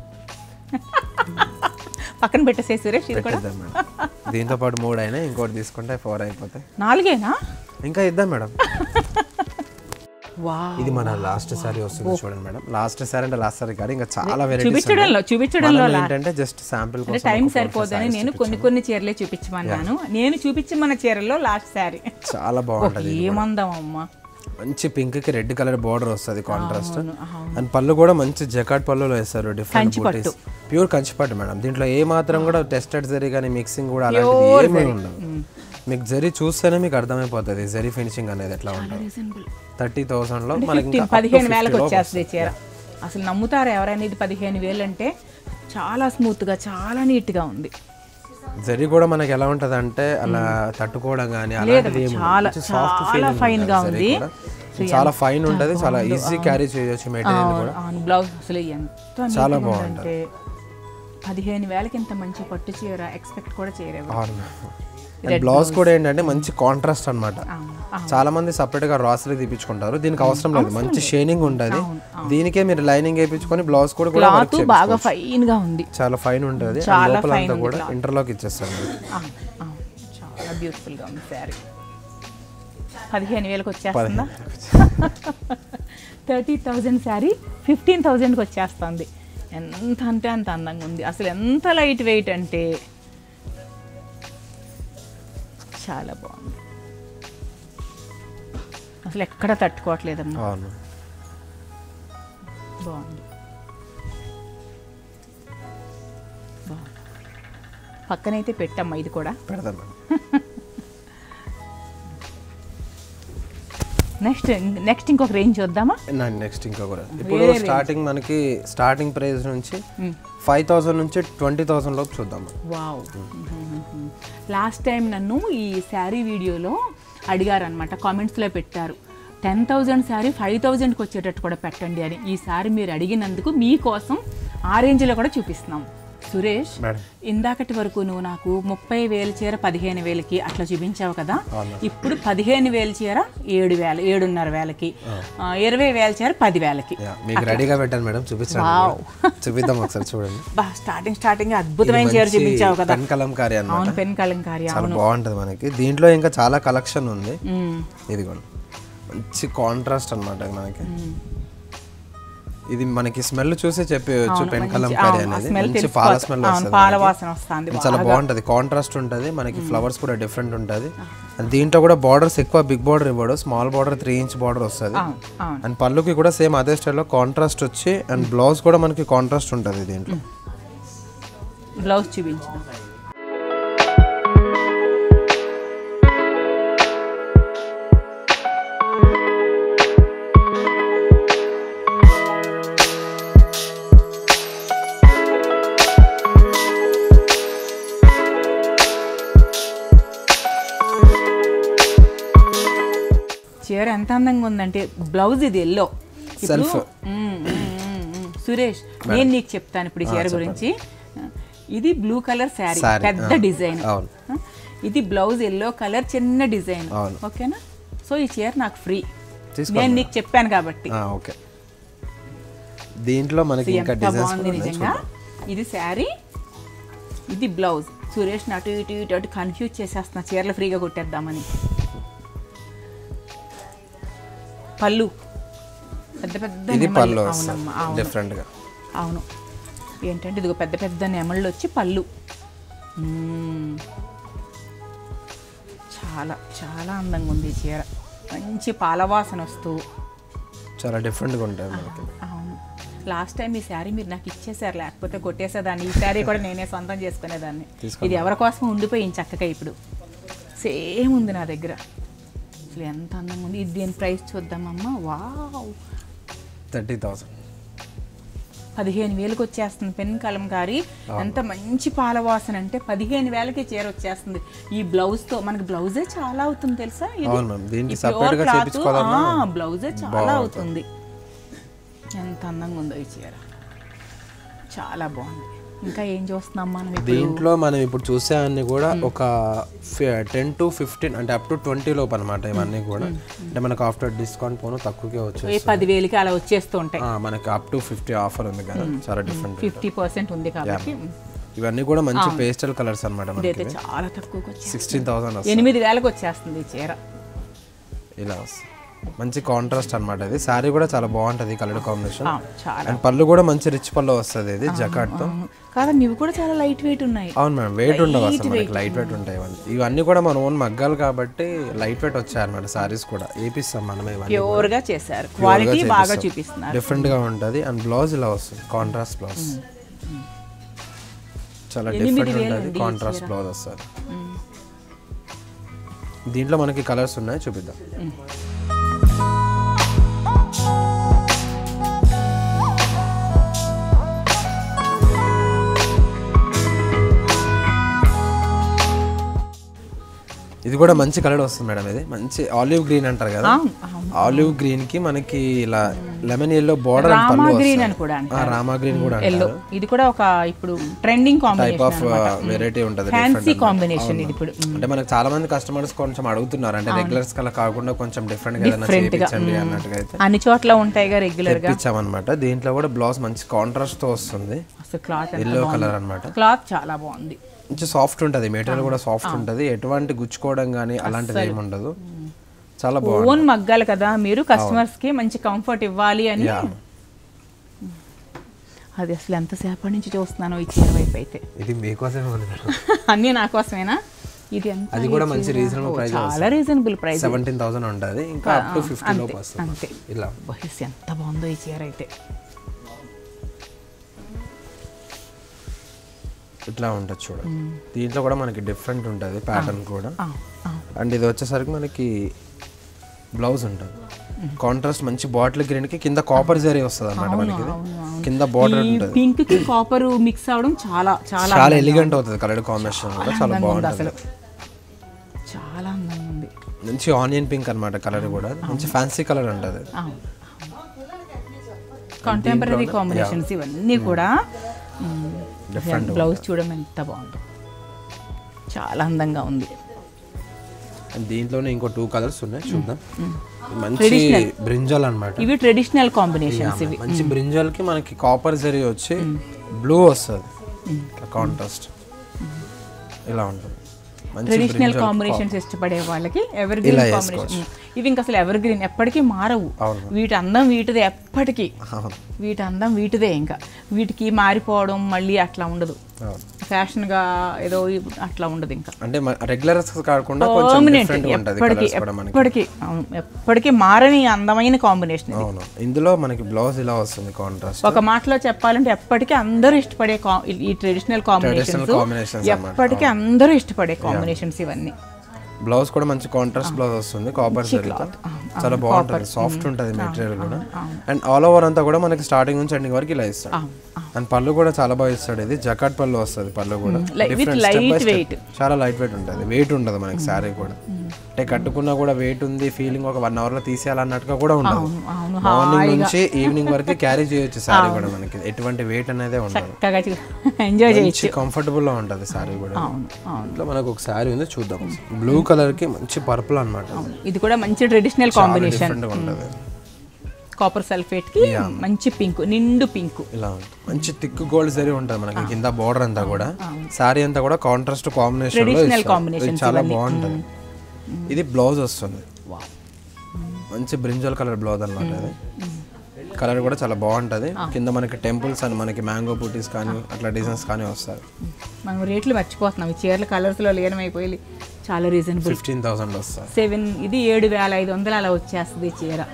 పక్కన పెట్టేసే సురేష్ ఇది కూడా ఇద్దాం మేడం దీంతో పాటు మూడు అయినా ఇంకోటి తీసుకుంటే ఫోర్ అయిపోతాయి నాలుగేనా ఇంకా ఇద్దాం మేడం వా ఇది మన లాస్ట్ సారీ వస్తుంది చూడండి మేడం లాస్ట్ సారీ అంటే లాస్ట్ సారీ కాదు ఇంకా చాలా వెరైటీస్ చూపించడంలో చూపించడంలో ఏంటంటే జస్ట్ శాంపిల్ అంటే కోసం టైం సరిపోదని నేను కొన్ని కొన్ని చీరలే చూపించమన్నాను నేను చూపించమన్న చీరల్లో లాస్ట్ శారీ చాలా బాగుంటది ఏమందాం అమ్మా మంచి పింక్ కి రెడ్ కలర్ బార్డర్ వస్తుంది కాంట్రాస్ట్ అండ్ పళ్ళు కూడా మంచి జకాట్ పళ్ళులో వేస్తారు డిఫరెంట్ బూటీస్ ప్యూర్ కంచిపట్టు మేడం దీంట్లో ఏ మాత్రం కూడా టెస్టెడ్ జరీ కానీ మిక్సింగ్ కూడా అలాంటిది ఏమీ ఉండదు మీకు జరీ చూస్తేనే మీకు అర్థమైపోతుంది జరీ ఫినిషింగ్ అనేది ఎట్లా ఉంటుంది రీజనబుల్ థర్టీ థౌసండ్ లో మనకి ఇంకా పదిహేను వేలకు వచ్చేస్తుంది ఈ చీర అసలు నమ్ముతారు ఎవరైనా ఇది పదిహేను వేలు అంటే చాలా స్మూత్ గా చాలా నీట్ గా ఉంది జరీ కూడా మనకి ఎలా ఉంటది అంటే అలా తట్టుకోవడం కానీ అలాంటిది ఏమి చాలా సాఫ్ట్ చాలా ఫైన్ గా ఉంది చాలా ఫైన్ ఉంటది చాలా ఈజీ క్యారీ చేయొచ్చు మెటీరియల్ కూడా అవును బ్లౌజ్ అసలు ఎంత చాలా నీట్గా ఉందంటే పదిహేను వేలకి ఇంత మంచి పట్టు చీర ఎక్స్పెక్ట్ కూడా చేయలేవు అండ్ బ్లౌజ్ కూడా ఏంటంటే మంచి కాంట్రాస్ట్ అన్నమాట అవును చాలా మంది సపరేట్ గా రాసరీ తీపించుకుంటారు దీనికి అవసరం లేదు మంచి షైనింగ్ ఉంటది దీనికే మీరు లైనింగ్ వేయించుకొని బ్లౌజ్ కూడా కూడా work క్లాత్ బాగా ఫైన్ గా ఉంది చాలా ఫైన్ ఉంటది and చాలా లోపల fine అంతా ఉంది కూడా ఇంటర్లాక్ ఇచ్చేస్తారు మీకు. అవును, అవును. చాలా బ్యూటిఫుల్ గా ఉంది శారీ పదిహేను వేలకు వచ్చేస్తుందా థర్టీ థౌజండ్ శారీ ఫిఫ్టీన్ థౌజండ్కి వచ్చేస్తుంది ఎంత అంటే అంత అందంగా ఉంది అసలు ఎంత లైట్ వెయిట్ అంటే చాలా బాగుంది అసలు ఎక్కడ తట్టుకోవట్లేదమ్మా అవును బాగుంది బాగుంది పక్కనైతే పెట్టమ్మా ఇది కూడా పెడతాం మేడం నెక్స్ట్ నెక్స్ట్ ఇంకొక రేంజ్ చూద్దామా నెక్స్ట్ ఇంకా కూడా ఇప్పుడు స్టార్టింగ్ మనకి స్టార్టింగ్ ప్రైస్ నుంచి ఫైవ్ థౌసండ్ నుంచి ట్వంటీ థౌసండ్ లోపు చూద్దాం వావ్ లాస్ట్ టైం నన్ను ఈ శారీ వీడియోలో అడిగారనమాట కామెంట్స్లో పెట్టారు టెన్ థౌజండ్ శారీ ఫైవ్ థౌజండ్కి వచ్చేటట్టు కూడా పెట్టండి అని ఈ శారీ మీరు అడిగినందుకు మీకోసం ఆ రేంజ్లో కూడా చూపిస్తున్నాం సురేష్ మేడం ఇందాకటి వరకు నువ్వు నాకు ముప్పై వేల చీర పదిహేను వేలకి అట్లా చూపించావు కదా ఇప్పుడు పదిహేను వేల చీర ఏడు వేల ఏడున్నర వేలకి ఆ, ఇరవై వేల చీర పది వేలకి యా, మీకు రెడీగా పెట్టాను మేడం చూపించండి వావ్. చూపిద్దాం ఒకసారి చూడండి బా స్టార్టింగ్ స్టార్టింగ్ అద్భుతమైన చీర చూపించావు కదా పెన్ కలంకారీ అన్నమాట అవును పెన్ కలంకారి చాలా బాగుంటది మనకి దీంట్లో ఇంకా చాలా కలెక్షన్ ఉంది మ్మ్. ఇదిగోండి మంచి కాంట్రాస్ట్ అన్నమాట మనకి ఇది మనకి స్మెల్ చూసే చెప్పేయచ్చు పెన్ కలంకారీ అనేది మంచి పాల స్మెల్ అవును వస్తుంది పాల వాసన వస్తుంది చాలా బాగుంటది కాంట్రాస్ట్ ఉంటది మనకి ఫ్లవర్స్ కూడా డిఫరెంట్ ఉంటది అండ్ దీంట్లో కూడా బార్డర్స్ ఎక్కువ బిగ్ బార్డర్ ఇవ్వడు small border three inch border వస్తుంది అవును అవును అండ్ పళ్ళుకి కూడా సేమ్ అదే స్టైల్లో కాంట్రాస్ట్ వచ్చి అండ్ బ్లౌజ్ కూడా మనకి కాంట్రాస్ట్ ఉంటుంది దీంట్లో బ్లౌజ్ చూపించు చీర ఎంత అందంగా ఉందంటే బ్లౌజ్ ఇది ఎల్లో Self. సురేష్ నేను నీకు చెప్తాను ఇప్పుడు ఈ చీర గురించి ఇది బ్లూ కలర్ శారీ Saree, పెద్ద ఆ, డిజైన్ అవును. ఇది బ్లౌజ్ ఎల్లో కలర్ చిన్న డిజైన్ అవును. ఓకేనా సో ఈ చీర నాకు ఫ్రీ తీసుకోండి నేను నీకు చెప్పాను కాబట్టి ఓకే దీంట్లో మనకి ఇంకా ఎంత డిజైన్స్ బాగుంది నిజంగా ఇది శారీ ఇది బ్లౌజ్ సురేష్ అటు ఇటు ఇటు అటు కన్ఫ్యూజ్ చేసేస్తున్నా చీరలు ఫ్రీగా కొట్టేద్దామని పళ్ళు పెద్ద పెద్ద ఇది నెమళ్ళు. పళ్ళు అవునమ్మా వస్తుంది అవును డిఫరెంట్ గా అవును ఏంటంటే ఇదిగో పెద్ద పెద్ద నెమళ్ళు వచ్చి పళ్ళు మ్మ్. చాలా చాలా అందంగా ఉంది ఈ చీర మంచి పాలవాసన వస్తూ చాలా డిఫరెంట్ గా ఉంటాయి మనకి అవును లాస్ట్ టైం ఈ శారీ మీరు నాకు ఇచ్చేసారు లేకపోతే కొట్టేసేదాన్ని ఈ శారీ కూడా నేనే సొంతం చేసుకునేదాన్ని ఇది ఎవరి కోసం ఉండిపోయింది చక్కగా ఇప్పుడు సేమ్ ఉంది నా దగ్గర అసలు ఎంత అందంగా ఉంది ఇది దీని ప్రైస్ చూద్దామమ్మా వావ్ థర్టీ థౌసండ్ పదిహేను వేలకు వచ్చేస్తుంది పెన్ కలంకారీ ఎంత మంచి పాల వాసన అంటే పదిహేను వేలకి చీర వచ్చేస్తుంది ఈ బ్లౌజ్ తో మనకి బ్లౌజే చాలా అవుతుంది తెలుసా ఇది అవును మ్యామ్ దీనికి ఈ సపరేట్ pure గా cloth, చేపించుకోవాలన్నా ఆ, బ్లౌజే చాలా అవుతుంది ఎంత అందంగా ఉందో ఈ చీర చాలా బాగుంది ఇంకా ఏం చూస్తున్నాం మనం ఇప్పుడు దీంట్లో మనం ఇప్పుడు చూసే అన్ని కూడా ఒక టెన్ టు ఫిఫ్టీన్ అంటే అప్ టు ట్వంటీ లోపు అనమాట ఇవన్నీ కూడా అంటే మనకు ఆఫ్టర్ డిస్కౌంట్ పోను తక్కువకే ఏ వచ్చేసి పదివేలకి అలా వచ్చేస్తూ ఉంటాయి మనకి అప్ టు ఫిఫ్టీ ఆఫర్ ఉంది కదా చాలా డిఫరెంట్ ఫిఫ్టీ పర్సెంట్ ఉంది కాబట్టి ఇవన్నీ కూడా మంచి పేస్టల్ కలర్స్ అనమాట మనకి ఇదైతే చాలా తక్కువకి వచ్చేస్తుంది సిక్స్టీన్ థౌసండ్ ఎనిమిది వేలకు వచ్చేస్తుంది ఈ చీర ఇలా వస్తుంది మంచి కాంట్రాస్ట్ అన్నమాట ఇది శారీ కూడా చాలా బాగుంటది కలర్ కాంబినేషన్ ఆ, చాలా అండ్ పళ్ళు కూడా మంచి రిచ్ పళ్ళు వస్తుంది ఇది జకాట్ తో అవును. కాదండి ఇవి కూడా చాలా లైట్ వెయిట్ ఉన్నాయి అవును మేడం వెయిట్ ఉండవు అసలు మనకి లైట్ వెయిట్ ఉంటాయి ఇవన్నీ ఇవన్నీ కూడా మన ఓన్ మగ్గాలు కాబట్టి లైట్ వెయిట్ వచ్చాయి అనమాట సారీస్ కూడా వేపిస్తాం మనం ఇవన్నీ ప్యూర్ గా చేశారు క్వాలిటీ బాగా చూపిస్తున్నారు డిఫరెంట్ గా ఉంటది అండ్ బ్లౌజ్ ఇలా వస్తుంది కాంట్రాస్ట్ బ్లౌజ్ చాలా ఎనిమిది డిఫరెంట్ వేలు ఉంటుంది అండి ఈ కాంట్రాస్ట్ బ్లౌజ్ వస్తుంది దీంట్లో మనకి కలర్స్ ఉన్నాయి చూపిద్దాం ఇది కూడా మంచి కలర్ వస్తుంది మేడం ఇది మంచి ఆలివ్ గ్రీన్ అంటారు కదా అవును, అవును. ఆలివ్ గ్రీన్ కి మనకి ఇలా లెమన్ ఎల్లో బోర్డర్ అండ్ పళ్ళు రామా వస్తుంది. గ్రీన్ అని కూడా ఆ, అంటారు రామా గ్రీన్ కూడా ఎల్లో ఇది కూడా ఒక ఇప్పుడు trending type of combination variety ఉంటుంది ఫ్యాన్సీ కాంబినేషన్ ఇది ఇప్పుడు అంటే మనకి చాలా మంది కస్టమర్స్ కొంచెం అడుగుతున్నారు అంటే రెగ్యులర్స్ కల్లా కాకుండా కొంచెం డిఫరెంట్ గా ఏదైనా Different గా, చేయించండి అన్నట్టుగా అయితే అన్ని చోట్ల ఉంటాయిగా రెగ్యులర్ గా తెప్పించామన్నమాట దీంట్లో కూడా బ్లౌజ్ మంచి కాంట్రాస్ట్ తో వస్తుంది అసలు క్లాత్ ఎల్లో కలర్ అన్నమాట క్లాత్ చాలా బాగుంది మంచి సాఫ్ట్ ఉంటుంది మెటీరియల్ కూడా సాఫ్ట్ ఉంటుంది ఎటువంటి గుచ్చుకోవడం కానీ అలాంటిది ఏమి ఉండదు చాలా బాగుంది ఓన్ మగ్గాలు కదా మీరు కస్టమర్స్ కి మంచి కంఫర్ట్ ఇవ్వాలి అని Yeah. అది అసలు ఎంతసేపటి నుంచి చూస్తున్నాను ఈ చీర వైపు అయితే ఇది మీకోసమే ఉంది మేడం అన్నీ నా కోసమేనా ఇది ఎంత అది ఈ కూడా చీర? మంచి రీజనబుల్ ఓ, ప్రైస్ చాలా రీజనబుల్ ప్రైస్ సెవెంటీన్ థౌసండ్ ఉంటుంది ఇంకా అప్ టు ఫిఫ్టీ అంతే లోపు వస్తుంది అంతే ఇలా బహిస్ ఎంత బాగుందో ఈ చీర అయితే ఇట్లా ఉంటుంది చూడండి దీంట్లో కూడా మనకి డిఫరెంట్ ఉంటుంది ప్యాటర్న్ కూడా ఆ, ఆ. అండ్ ఇది వచ్చేసరికి మనకి బ్లౌజ్ ఉంటుంది కాంట్రాస్ట్ మంచి బాటిల్ గ్రీన్ కి కింద కాపర్ జరీ వస్తుంది అనమాట మనకి ఇది. కింద బార్డర్ ఈ ఉంటుంది పింక్ కి కాపర్ మిక్స్ అవడం చాలా చాలా చాలా ఎలిగెంట్ అవుతుంది కలర్ కాంబినేషన్ కూడా చాలా అందంగా ఉంది బాగుంటుంది అసలు చాలా అందంగా ఉంది మంచి ఆనియన్ పింక్ అన్నమాట కలర్ కూడా మంచి ఫ్యాన్సీ కలర్ ఉంటుంది కాంటెంపరీ కాంబినేషన్స్ ఇవన్నీ కూడా Different బ్లౌజ్ చూడడం ఎంత బాగుందో చాలా అందంగా ఉంది అండ్ దీంట్లోనే ఇంకో టూ కలర్స్ ఉన్నాయి చూద్దాం మంచి బ్రింజల్ అన్నమాట ఇవి ట్రెడిషనల్ కాంబినేషన్స్ ఇవి మంచి బ్రింజల్ కి మనకి కాపర్ జరీ వచ్చి బ్లూ వస్తుంది కాంట్రాస్ట్ ఇలా ఉంటుంది మంచి ట్రెడిషనల్ కాంబినేషన్స్ ఇష్టపడే వాళ్ళకి ఎవర్ గ్రీన్ కాంబినేషన్ ఇవి ఇంకా అసలు ఎవర్ గ్రీన్ ఎప్పటికీ మారవు అవును. వీటి అందం వీటిదే ఎప్పటికీ అవును వీటి అందం వీటిదే ఇంకా వీటికి మారిపోవడం మళ్ళీ అట్లా ఉండదు అవును ఫ్యాషన్గా ఏదో అట్లా ఉండదు ఇంకా అంటే రెగ్యులర్ కాకుండా కొంచెం పర్మనెంట్ డిఫరెంట్ ఉంటుంది ఎప్పటికీ కలర్స్ కూడా మనకి ఎప్పటికీ అవును ఎప్పటికీ మారని అందమైన కాంబినేషన్ ఇది అవును ఇందులో మనకి బ్లౌజ్ ఇలా వస్తుంది కాంట్రాస్ట్ ఒక మాటలో చెప్పాలంటే ఎప్పటికీ అందరూ ఇష్టపడే కా- ఈ ట్రెడిషనల్ కాంబినేషన్స్ combinations అన్నమాట. ఎప్పటికీ అందరూ ఇష్టపడే కాంబినేషన్స్ ఇవన్నీ బ్లౌజ్ కూడా మంచి కాంట్రాస్ట్ బ్లౌజ్ వస్తుంది కాపర్ జరీతో చాలా బాగుంటుంది సాఫ్ట్ ఉంటుంది మెటీరియల్ కూడా అండ్ ఆల్ ఓవర్ అంతా కూడా మనకి స్టార్టింగ్ నుంచి ఎండింగ్ వరకు ఇలా ఇస్తాడు అవును, అండ్ పళ్ళు కూడా చాలా బాగా ఇస్తాడు ఇది జకాట్ పళ్ళు వస్తుంది పళ్ళు కూడా Like with Different step by light step. weight. చాలా లైట్ వెయిట్ ఉంటుంది వెయిట్ ఉండదు మనకి శారీ కూడా అంటే కట్టుకున్నా కూడా వెయిట్ ఉంది ఫీలింగ్ ఒక వన్ అవర్ లో తీసేయాలన్నట్టుగా కూడా ఉండదు అవును, అవును, మార్నింగ్ నుంచి ఈవినింగ్ వరకు క్యారీ చేయొచ్చు శారీ కూడా మనకి ఎటువంటి వెయిట్ అనేది ఉండదు చక్కగా ఎంజాయ్ చేయొచ్చు మంచి కంఫర్టబుల్ గా ఉంటుంది శారీ కూడా అవును అవును ఇంట్లో మనకు ఒక శారీ ఉంది చూద్దాం బ్లూ కలర్ కి మంచి పర్పుల్ అన్నమాట ఇది కూడా మంచి ట్రెడిషనల్ కాంబినేషన్ డిఫరెంట్ గా ఉంటుంది కాపర్ సల్ఫేట్ కి మంచి పింక్ నిండు పింక్ ఇలా ఉంటుంది మంచి థిక్ గోల్డ్ సరీ ఉంటుంది మనకి కింద బార్డర్ అంతా కూడా శారీ అంతా కూడా కాంట్రాస్ట్ కాంబినేషన్ లో Traditional ఇస్తారు. combinations ఇది చాలా బాగుంటుంది ఇది బ్లౌజ్ వస్తుంది Wow. మంచి బ్రింజల్ కలర్ బ్లౌజ్ అన్నమాట ఇది కలర్ కూడా చాలా బాగుంటది కింద మనకి టెంపుల్స్ అని మనకి మ్యాంగో బూటీస్ కానీ అట్లా డిజైన్స్ కానీ వస్తాయి మనం రేట్లు మర్చిపోతున్నాం ఈ చీరల కలర్స్ లో లీనమైపోయి చాలా రీజనబుల్ ఫిఫ్టీన్ థౌసండ్ వస్తాయి సెవెన్ ఇది ఏడు వేల ఐదు వందలు అలా వచ్చేస్తుంది ఈ చీర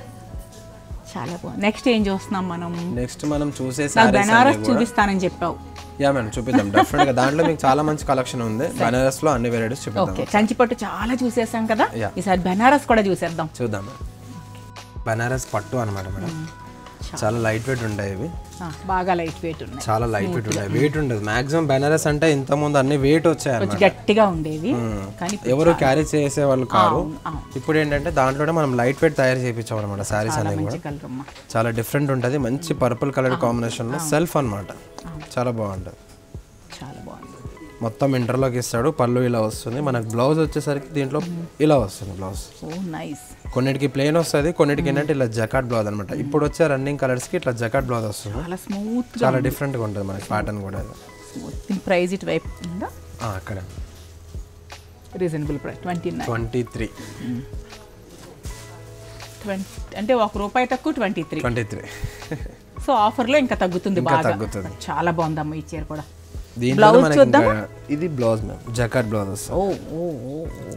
చాలా బాగుంది నెక్స్ట్ ఏం చూస్తున్నాం మనం నెక్స్ట్ మనం చూసే నాకు శారీస్ బెనారస్ చూపిస్తానని చెప్పావు యా మేడం చూపిద్దాం డెఫినెట్ గా దాంట్లో మీకు చాలా మంచి కలెక్షన్ ఉంది బనారస్ లో అన్ని వెరైటీస్ చూపిద్దాం ఓకే కంచిపట్టు చాలా చూసేసాం కదా Yeah. ఈసారి బెనారస్ కూడా చూసేద్దాం చూద్దాం మేడం బనారస్ పట్టు అనమాట మేడం చాలా లైట్ వెయిట్ ఉంటాయి ఇవి ఆ, బాగా లైట్ వెయిట్ ఉన్నాయి చాలా లైట్ వెయిట్ ఉంటాయి వెయిట్ ఉండదు మాక్సిమం బెనారస్ అంటే ఇంత ముందు అన్ని వెయిట్ వచ్చాయి కొంచెం అన్నమాట గట్టిగా ఉండేవి కానీ ఎవరు క్యారీ చేసే వాళ్ళు కారు అవును, అవును. ఇప్పుడు ఏంటంటే దాంట్లోనే మనం లైట్ వెయిట్ తయారు చేయించాం అనమాట శారీస్ చాలా అనేవి కూడా మంచి కలర్ అమ్మా చాలా డిఫరెంట్ ఉంటుంది మంచి పర్పుల్ కలర్ కాంబినేషన్ లో సెల్ఫ్ అన్నమాట చాలా బాగుంటుంది చాలా బాగుంది మొత్తం ఇంటర్లోకి ఇస్తాడు పళ్ళు ఇలా వస్తుంది మనకు బ్లౌజ్ వచ్చేసరికి దీంట్లో ఇలా వస్తుంది బ్లౌజ్ ఓ నైస్ కొన్నిటికి ప్లేన్ వస్తుంది కొన్నిటికి ఏంటంటే ఇలా జకాట్ బ్లౌజ్ అనమాట ఇప్పుడు వచ్చే రన్నింగ్ కలర్స్ కి ఇట్లా జకాట్ బ్లౌజ్ వస్తుంది చాలా స్మూత్ చాలా డిఫరెంట్ గా ఉంటుంది మనకి ప్యాటర్న్ కూడా ఇది. స్మూత్ దీని ప్రైస్ ఇటు వైపు ఉందా ఆ, అక్కడ reasonable price twenty nine twenty three twenty అంటే ఒక రూపాయి తక్కువ twenty three twenty three so ఆఫర్లో ఇంకా తగ్గుతుంది ఇంకా బాగా తగ్గుతుంది. చాలా బాగుందమ్మా ఈ చీర కూడా దీంట్లో Blouse మనకి చూద్దామా? ఇంకా- ఇది బ్లౌజ్ మ్యామ్ జకాట్ బ్లౌజ్ వస్తుంది ఓ ఓ ఓ ఓ.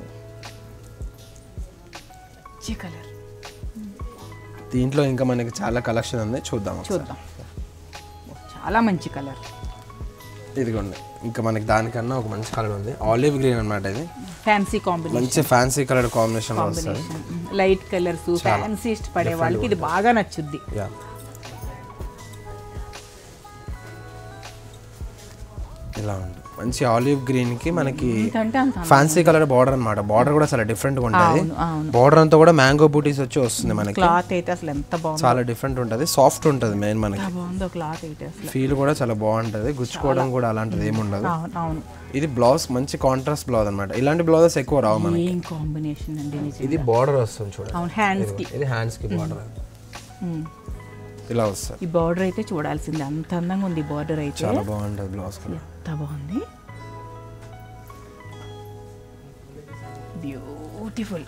మంచి కలర్ దీంట్లో ఇంకా మనకి చాలా కలెక్షన్ ఉంది చూద్దాం ఒకసారి. చూద్దాం ఓ, చాలా మంచి కలర్ ఇదిగోండి ఇంకా మనకి దానికన్నా ఒక మంచి కలర్ ఉంది ఆలివ్ గ్రీన్ అన్నమాట ఇది ఫ్యాన్సీ కాంబినేషన్ మంచి ఫ్యాన్సీ కలర్ కాంబినేషన్ లో వస్తుంది కాంబినేషన్ లైట్ కలర్స్ ఫ్యాన్సీ ఇష్టపడే వాళ్ళకి ఇది బాగా నచ్చుద్ది యా ఇలా ఉంది మంచి ఆలివ్ గ్రీన్ కి మనకి ఎంతంటే అంత ఫ్యాన్సీ కలర్ బార్డర్ అన్నమాట బార్డర్ కూడా చాలా డిఫరెంట్ గా ఉంటుంది అవును అవును బార్డర్ అంతా కూడా మ్యాంగో బూటీస్ వచ్చి వస్తుంది మనకి క్లాత్ అయితే అసలు ఎంత బాగుంది చాలా డిఫరెంట్ ఉంటుంది సాఫ్ట్ ఉంటుంది మెయిన్ మనకి ఎంత బాగుందో క్లాత్ అయితే అసలు ఫీల్ కూడా చాలా బాగుంటుంది గుచ్చుకోవడం కూడా అలాంటిది ఏమి ఉండదు అవును అవును ఇది బ్లౌజ్ మంచి కాంట్రాస్ట్ బ్లౌజ్ అన్నమాట ఇలాంటి బ్లౌజెస్ ఎక్కువ రావు మనకి ఏం కాంబినేషన్ అండి నిజం ఇది బార్డర్ వస్తుంది చూడండి అవును హ్యాండ్స్ కి ఇది హ్యాండ్స్ కి బార్డర్ ఉమ్. ఇలా వస్తుంది ఈ బార్డర్ అయితే చూడాల్సింది అంత అందంగా ఉంది బార్డర్ అయితే చాలా బాగుంటుంది బ్లౌజ్ కూడా ఎంత బాగుంది బ్యూటిఫుల్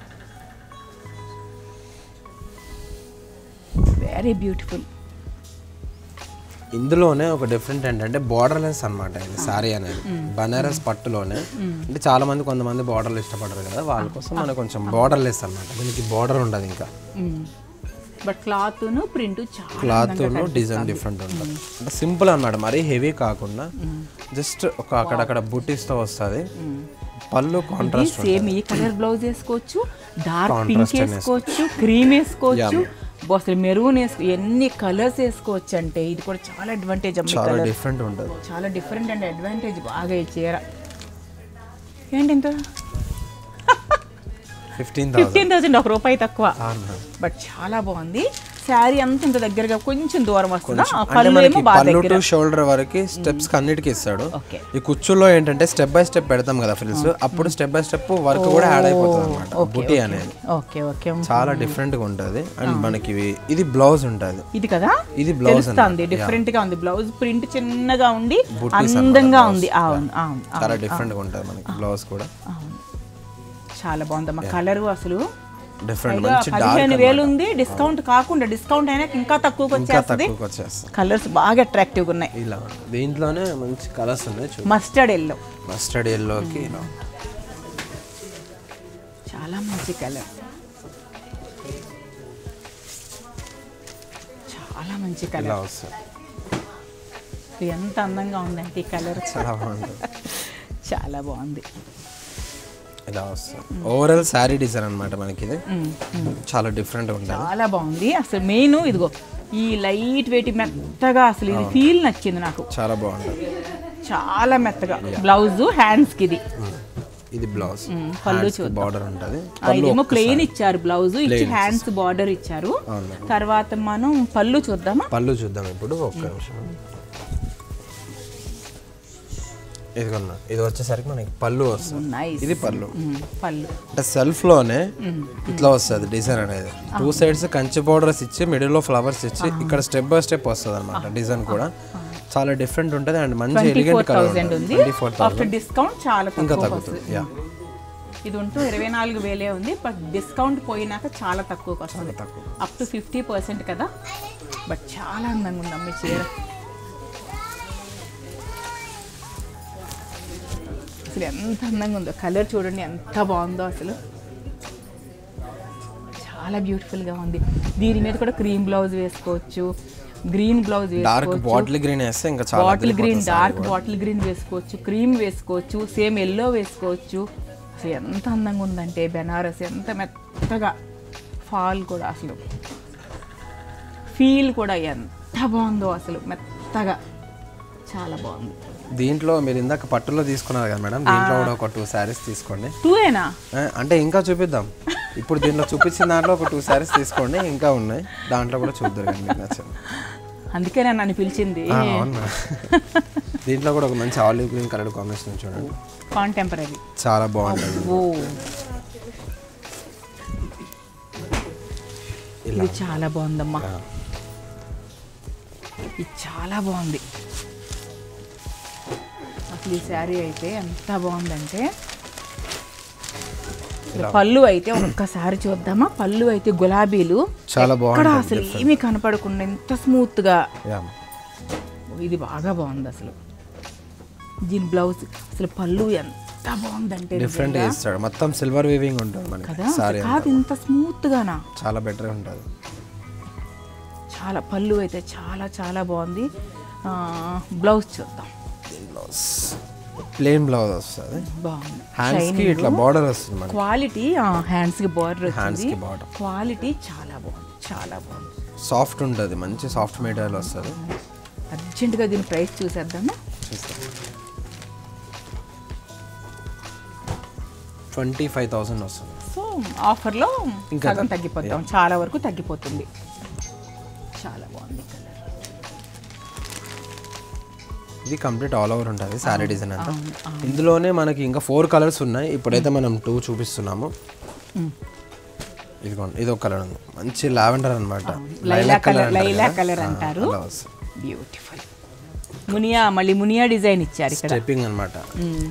వెరీ బ్యూటిఫుల్ ఇందులోనే ఒక డిఫరెంట్ ఏంటంటే బార్డర్లెస్ అన్నమాట ఇది సారీ అనేది బనారస్ పట్టులోనే అంటే చాలా మంది కొంతమంది బార్డర్లు ఇష్టపడరు కదా వాళ్ళ కోసం మనకు కొంచెం బార్డర్లెస్ అన్నమాట దీనికి బార్డర్ ఉండదు ఇంకా బట్ క్లాత్ ప్రింట్ చాలా క్లాత్ డిజైన్ డిఫరెంట్ ఉంటుంది అంటే సింపుల్ అన్నమాట మరీ హెవీ కాకుండా జస్ట్ ఒక అక్కడక్కడ బుట్టీస్తో వస్తుంది పళ్ళు కాంట్రాస్ట్ సేమ్ ఈ కలర్ బ్లౌజ్ వేసుకోవచ్చు డార్క్ పింక్ వేసుకోవచ్చు క్రీమ్ వేసుకోవచ్చు అబ్బో, అసలు మెరూన్ వేసుకో ఎన్ని కలర్స్ వేసుకోవచ్చు అంటే ఇది కూడా చాలా అడ్వాంటేజ్ అమ్మ ఈ చాలా కలర్ డిఫరెంట్ ఉంటుంది చాలా డిఫరెంట్ అండ్ అడ్వాంటేజ్ బాగా ఈ చీర ఏంటి ఇంత ఫిఫ్టీన్ థౌసండ్ ఫిఫ్టీన్ థౌసండ్ ఒక రూపాయి తక్కువ బట్ చాలా బాగుంది శారీ అంత ఇంత దగ్గరగా కొంచెం దూరం వస్తుందా ఆ అంటే పళ్ళు మనకి ఏమో బాగా పళ్ళు దగ్గర టు షోల్డర్ వరకు స్టెప్స్ అన్నిటికి ఇస్తాడు ఓకే ఈ కుచ్చుల్లో ఏంటంటే స్టెప్ బై స్టెప్ పెడతాం కదా ఫ్రిల్స్ అప్పుడు స్టెప్ బై స్టెప్ వర్క్ కూడా యాడ్ అయిపోతుంది అనమాట బుటీ అనేది ఓకే ఓకే చాలా డిఫరెంట్ గా ఉంటది అండ్ మనకి ఇవి- ఇది బ్లౌజ్ ఉంటది ఇది కదా ఇది బ్లౌజ్ తెలుస్తుంది డిఫరెంట్ గా ఉంది బ్లౌజ్ ప్రింట్ చిన్నగా ఉండి అందంగా ఉంది అవును అవును చాలా డిఫరెంట్ గా ఉంటది మనకి బ్లౌజ్ కూడా అవును చాలా బాగుందమ్మా కలర్ అసలు డిఫరెంట్ పైగా మంచి డార్క్ పదిహేను వేలు ఉంది డిస్కౌంట్ కాకుండా డిస్కౌంట్ అయినా ఇంకా తక్కువకి ఇంకా వచ్చేస్తుంది తక్కువకి వచ్చేస్తుంది కలర్స్ బాగా అట్రాక్టివ్ ఉన్నాయి ఇలా దీంట్లోనే మంచి కలర్స్ ఉన్నాయి చూ మస్టర్డ్ ఎల్లో మస్టర్డ్ ఎల్లోకి ఇలా చాలా మంచి కలర్ చాలా మంచి ఇలా కలర్ వస్తుంది ఎంత అందంగా ఉందంటే ఈ కలర్ చాలా బాగుంటుంది చాలా బాగుంది ఇలా వస్తుంది ఓవరాల్ శారీ డిజైన్ అన్నమాట మనకి ఇది చాలా డిఫరెంట్ ఉంటుంది చాలా బాగుంది అసలు మెయిన్ ఇదిగో ఈ లైట్ వెయిట్ మెత్తగా అసలు ఇది ఫీల్ నచ్చింది నాకు చాలా బాగుంటుంది చాలా మెత్తగా బ్లౌజ్ హ్యాండ్స్ కి ఇది ఇది బ్లౌజ్ మ్మ్, పళ్ళు చూద్దాం బార్డర్ ఉంటుంది ఆ, ఇదేమో ప్లెయిన్ ఇచ్చారు బ్లౌజ్ ఇచ్చి హ్యాండ్స్ బార్డర్ ఇచ్చారు అవును. తర్వాత మనం పళ్ళు చూద్దామా పళ్ళు చూద్దాం ఇప్పుడు ఒక్క నిమిషం ఇదిగోన్నా ఇది వచ్చేసరికి మనకి పళ్ళు వస్తుంది నైస్ ఇది పళ్ళు పళ్ళు అంటే సెల్ఫ్ లోనే ఇట్లా వస్తుంది డిజైన్ అనేది టూ సైడ్స్ కంచి బోర్డర్స్ ఇచ్చి మిడిల్ లో ఫ్లవర్స్ ఇచ్చి ఇక్కడ స్టెప్ బై స్టెప్ వస్తుంది అనమాట డిజైన్ కూడా చాలా డిఫరెంట్ ఉంటుంది అండ్ మంచి twenty elegant four colour thousand ఉంది ట్వంటీ ఫోర్ ఆఫ్టర్ డిస్కౌంట్ చాలా ఇంకా తక్కువ తగ్గుతుంది యా ఇది ఉంటూ ఇరవై నాలుగు వేలే ఉంది బట్ డిస్కౌంట్ పోయినాక చాలా తక్కువకి వస్తుంది అప్ టు ఫిఫ్టీ పర్సెంట్ కదా బట్ చాలా అందంగా ఉంది అమ్మ ఈ చీర అసలు ఎంత అందంగా ఉందో కలర్ చూడండి ఎంత బాగుందో అసలు చాలా బ్యూటిఫుల్గా ఉంది దీని మీద కూడా క్రీమ్ బ్లౌజ్ వేసుకోవచ్చు గ్రీన్ బ్లౌజ్ డార్క్ వేసుకోవచ్చు బాటిల్ గ్రీన్ వేస్తే ఇంకా చాలా బాటిల్ గ్రీన్ అదిరిపోతుంది డార్క్ బాటిల్ గ్రీన్ వేసుకోవచ్చు క్రీమ్ వేసుకోవచ్చు సేమ్ ఎల్లో వేసుకోవచ్చు అసలు ఎంత అందంగా ఉందంటే బెనారస్ ఎంత మెత్తగా ఫాల్ కూడా అసలు ఫీల్ కూడా ఎంత బాగుందో అసలు మెత్తగా చాలా బాగుంది దీంట్లో మీరు ఇందాక పట్టులో తీసుకున్నారు కదా మేడం దీంట్లో కూడా ఒక టూ శారీస్ తీసుకోండి టూ ఏనా ఏ, అంటే ఇంకా చూపిద్దాం ఇప్పుడు దీంట్లో చూపించిన దాంట్లో ఒక టూ శారీస్ తీసుకోండి ఇంకా ఉన్నాయి దాంట్లో కూడా చూద్దరు కానీ మీకు నచ్చింది అందుకే నేను నన్ను పిలిచింది ఆ, అవునా దీంట్లో కూడా ఒక మంచి ఆలివ్ గ్రీన్ కలర్ కాంబినేషన్ చూడండి కాంటెంపరీ చాలా బాగుంటుంది ఓ ఇది చాలా బాగుందమ్మా ఇది చాలా బాగుంది అసలు ఈ శారీ అయితే ఎంత బాగుందంటే అసలు పళ్ళు అయితే ఒక్కసారి చూద్దామా పళ్ళు అయితే గులాబీలు చాలా ఇక్కడ బాగుంటుంది అసలు ఏమీ కనపడకుండా ఎంత స్మూత్ గా యా ఇది బాగా బాగుంది అసలు దీని బ్లౌజ్ అసలు పళ్ళు ఎంత బాగుందంటే డిఫరెంట్ ఇస్తాడు మొత్తం సిల్వర్ వీవింగ్ ఉంటుంది మనకి కదా సారీ అసలు కాదు ఇంత స్మూత్ గానా చాలా బెటర్ ఉంటుంది చాలా పళ్ళు అయితే చాలా చాలా బాగుంది ఆ, బ్లౌజ్ చూద్దాం బ్లౌజ్ ప్లెయిన్ బ్లౌజ్ వస్తుంది బాగుంది హ్యాండ్స్ కి ఇట్లా బార్డర్ వస్తుంది మనకి క్వాలిటీ హ్యాండ్స్ కి బార్డర్ హ్యాండ్స్ వచ్చింది కి బార్డర్ క్వాలిటీ చాలా బాగుంది చాలా బాగుంది సాఫ్ట్ ఉంటుంది మంచి సాఫ్ట్ మెటీరియల్ వస్తుంది అర్జెంటుగా దీని ప్రైస్ చూసేద్దామా ట్వంటీ ఫైవ్ థౌసండ్ వస్తుంది సో ఆఫర్లో సగం తగ్గిపోతాం చాలా వరకు తగ్గిపోతుంది చాలా బాగుంది కలర్ ఇది కంప్లీట్ ఆల్ ఓవర్ ఉంటుంది శారీ డిజైన్ అంతా ఇందులోనే మనకి ఇంకా ఫోర్ కలర్స్ ఉన్నాయి ఇప్పుడైతే మనం టూ చూపిస్తున్నాము ఇదిగోండి ఇది ఒక కలర్ ఉంది మంచి లావెండర్ అనమాట లైలా కలర్ లైలా కలర్ అంటారు బ్యూటిఫుల్ మునియా మళ్ళీ మునియా డిజైన్ ఇచ్చారు ఇక్కడ స్టెప్పింగ్ అనమాట మ్మ్.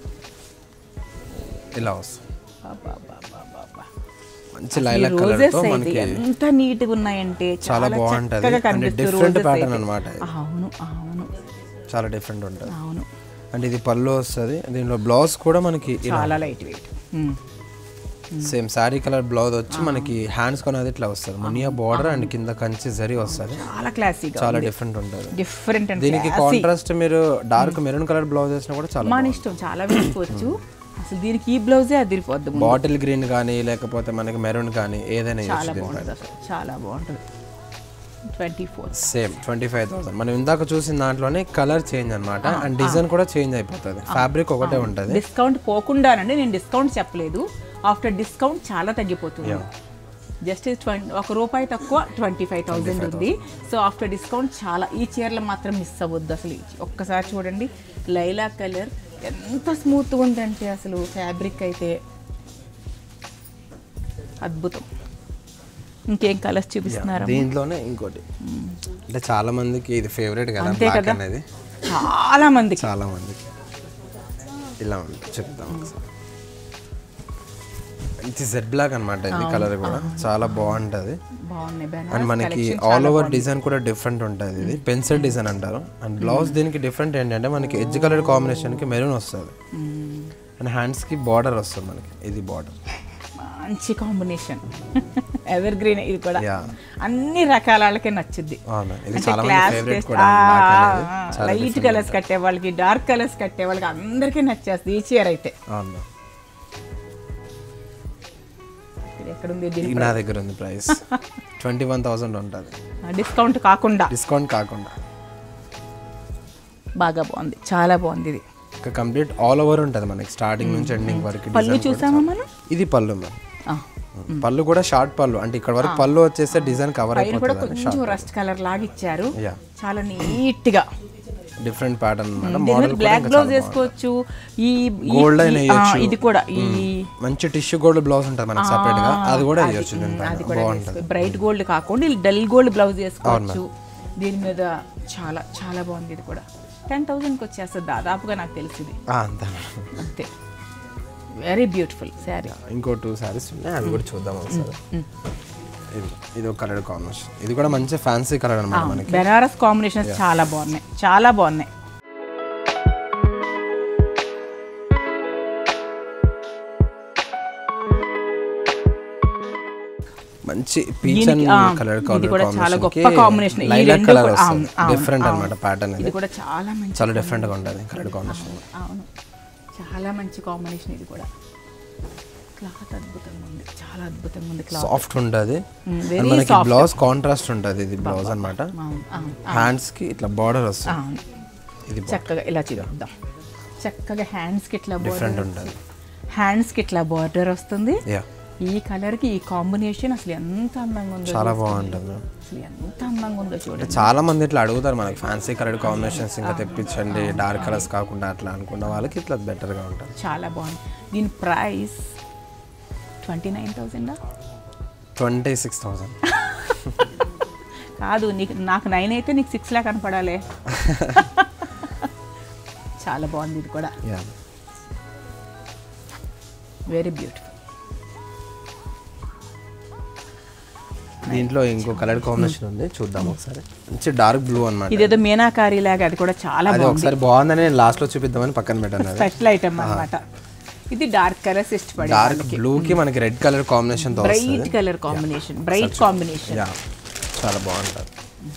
ఇలా వస్తుంది అబ్బబ్బబ్బబ్బబ్బ. మంచి లైలా కలర్ రోజెస్ తో అయితే మనకి ఎంత నీట్ గా ఉన్నాయంటే చాలా చాలా బాగుంటది. చక్కగా అంటే కనిపిస్తుంది different roses pattern అయితే. అన్నమాట ఇది. అవును అవును చాలా డిఫరెంట్ ఉంటుంది అవును అంటే ఇది పళ్ళు వస్తుంది దీనిలో బ్లౌజ్ కూడా మనకి చాలా light weight same sari colour blouse వచ్చి మనకి హ్యాండ్స్ కొనేది ఇట్లా వస్తుంది మునియా బార్డర్ అండ్ కింద కంచి జరీ వస్తుంది చాలా క్లాసీగా చాలా డిఫరెంట్ ఉంటుంది డిఫరెంట్ అండ్ దీనికి కాంట్రాస్ట్ మీరు డార్క్ మెరూన్ కలర్ బ్లౌజ్ వేసినా కూడా చాలా మన ఇష్టం చాలా వేసుకోవచ్చు అసలు దీనికి ఈ బ్లౌజే అదిరిపోద్ది ముందు. బాటిల్ గ్రీన్ కానీ లేకపోతే మనకి మెరూన్ కానీ ఏదైనా చాలా బాగుంటుంది అసలు చాలా బాగుంటుంది twenty four same twenty five thousand మనం ఇందాక చూసిన దాంట్లోనే కలర్ చేంజ్ అన్నమాట అండ్ డిజైన్ కూడా చేంజ్ అయిపోతుంది ఫ్యాబ్రిక్ ఒకటే ఉంటుంది డిస్కౌంట్ పోకుండానండి నేను డిస్కౌంట్ చెప్పలేదు ఆఫ్టర్ డిస్కౌంట్ చాలా తగ్గిపోతుంది జస్ట్ ట్వంటీ ఒక రూపాయి తక్కువ ట్వంటీ ఫైవ్ థౌజండ్ ఉంది సో ఆఫ్టర్ డిస్కౌంట్ చాలా ఈ చీరలు మాత్రం మిస్ అవ్వద్దు అసలు ఈ చీ- ఒక్కసారి చూడండి లైలా కలర్ ఎంత స్మూత్గా ఉందంటే అసలు ఫ్యాబ్రిక్ అయితే అద్భుతం ఇంకేం కలర్స్ చూపిస్తున్నారు దీంట్లోనే ఇంకోటి అంటే చాలా మందికి ఇది ఫేవరెట్ కదా అంతే బ్లాక్ కదా. అనేది చాలా మందికి చాలా మందికి ఇలా ఉంటుంది చెప్తాం ఒకసారి మంచి జెడ్ బ్లాక్ అనమాట ఇది కలర్ కూడా చాలా బాగుంటది బాగున్నాయి అండ్ బెనారస్ మనకి ఆల్ ఓవర్ డిజైన్ కూడా డిఫరెంట్ ఉంటుంది ఇది పెన్సిల్ డిజైన్ అంటారు అండ్ బ్లౌజ్ దీనికి డిఫరెంట్ ఏంటంటే మనకి ఎడ్జ్ కలర్ కాంబినేషన్కి మెరూన్ వస్తుంది అండ్ హ్యాండ్స్కి బార్డర్ వస్తుంది మనకి ఇది బార్డర్ మంచి కాంబినేషన్ ఎవర్ గ్రీన్ ఇది కూడా యా అన్ని రకాల వాళ్ళకి నచ్చుద్ది అవును ఇది అంటే చాలా మంది క్లాస్ ఫేవరెట్ టేస్ట్ కూడా black అనేది. చాలా లైట్ కలర్స్ కట్టే వాళ్ళకి డార్క్ కలర్స్ కట్టే వాళ్ళకి అందరికీ నచ్చేస్తుంది ఈ చీర అయితే అవును ఇది ఎక్కడుంది దీని ఇది నా దగ్గర ఉంది ప్రైస్ ట్వంటీ వన్ థౌసండ్ ఉంటుంది డిస్కౌంట్ కాకుండా డిస్కౌంట్ కాకుండా బాగా బాగుంది చాలా బాగుంది ఇది ఇంకా కంప్లీట్ ఆల్ ఓవర్ ఉంటుంది మనకి స్టార్టింగ్ నుంచి ఎండింగ్ వరకు పళ్ళు design కూడా. చూసామా మనం ఇది పళ్ళు మ్యామ్ ఆ, పళ్ళు కూడా షార్ట్ పళ్ళు అంటే ఇక్కడ వరకు పళ్ళు వచ్చేస్తే డిజైన్ కవర్ పైన కూడా అయిపోతుంది కొంచెం రస్ట్ కలర్ లాగా ఇచ్చారు యా చాలా నీట్ గా డిఫరెంట్ ప్యాటర్న్ అనమాట దీని మోడల్ మీద బ్లాక్ బ్లౌజ్ వేసుకోవచ్చు ఈ ఈ- Gold అయినా ఈ- ఆ, వేయొచ్చు. ఇది కూడా ఈ మంచి టిష్యూ గోల్డ్ బ్లౌజ్ ఉంటుంది మనకి సపరేట్ గా అది కూడా వేయొచ్చు అది దీనిపైన కూడా బాగుంటుంది బ్రైట్ గోల్డ్ కాకుండా డల్ గోల్డ్ బ్లౌజ్ వేసుకోవచ్చు దీని మీద చాలా చాలా బాగుంది ఇది కూడా టెన్ థౌజండ్కి వచ్చేస్తుంది దాదాపుగా నాకు తెలిసింది ఆ, అంతే అంతే వెరీ బ్యూటిఫుల్ శారీ ఇంకో టూ సారీస్ ఉన్నాయి అవి కూడా చూద్దాం ఒకసారి ఇది ఇది ఒక కలర్ కాంబినేషన్ ఇది కూడా మంచి ఫ్యాన్సీ కలర్ అనమాట మనకి బెనారస్ కాంబినేషన్స్ చాలా బాగున్నాయి చాలా బాగున్నాయి మంచి పీచ్ దీనికి, అండ్ ఆ, కలర్ ఇది కలర్ కూడా చాలా గొప్ప కాంబినేషన్ combination. ఈ లైలాక్ రెండు కలర్ కూడా- వస్తుంది అవును, అవును, డిఫరెంట్ అవును. అనమాట ప్యాటర్న్ ఇది ఇది కూడా చాలా మంచి చాలా డిఫరెంట్ గా ఉంటుంది కలర్ కాంబినేషన్ అవును చాలా మంచి కాంబినేషన్ ఇది కూడా క్లాత్ అద్భుతంగా ఉంది చాలా అద్భుతంగా ఉంది క్లాత్ సాఫ్ట్ ఉంటుంది very అండ్ మనకి బ్లౌజ్ కాంట్రాస్ట్ ఉంటుంది ఇది బ్లౌజ్ అన్నమాట అవును అవును హ్యాండ్స్ కి ఇట్లా బార్డర్ వస్తుంది అవును ఇది చక్కగా ఇలా చూద్దాం చక్కగా హ్యాండ్స్కి ఇట్లా డిఫరెంట్ బార్డర్ ఉంటుంది హ్యాండ్స్కి ఇట్లా బార్డర్ వస్తుంది యా ఈ కలర్కి ఈ కాంబినేషన్ అసలు ఎంత అందంగా ఉందో చాలా చూస్తే. బాగుంటుంది అసలు ఎంత అందంగా ఉందో చూడండి చాలా మంది ఇట్లా అడుగుతారు మనకి ఫ్యాన్సీ కలర్ కాంబినేషన్స్ ఇంకా తెప్పించండి డార్క్ కలర్స్ కాకుండా అట్లా అనుకున్న వాళ్ళకి ఇట్లా బెటర్ గా ఉంటుంది చాలా బాగుంది దీని ప్రైస్ ట్వంటీ నైన్ థౌజండా ట్వంటీ సిక్స్ థౌసండ్ కాదు నీకు నాకు నైన్ అయితే నీకు సిక్స్ లా కనపడాలి చాలా బాగుంది ఇది కూడా యా వెరీ బ్యూటిఫుల్ దీంట్లో ఇంకో కలర్ కాంబినేషన్ ఉంది చూద్దాం ఒకసారి మంచి డార్క్ బ్లూ అన్నమాట ఇదేదో మీనాకారి లాగా అది కూడా చాలా అది ఒకసారి బాగుందని నేను లాస్ట్ లో చూపిద్దామని పక్కన పెట్టాను అది స్పెషల్ ఐటమ్ అన్నమాట ఇది డార్క్ కలర్స్ ఇష్టపడే డార్క్ బ్లూ కి మనకి రెడ్ కలర్ కాంబినేషన్ తో వస్తుంది bright colour combination bright combination yeah చాలా బాగుంటుంది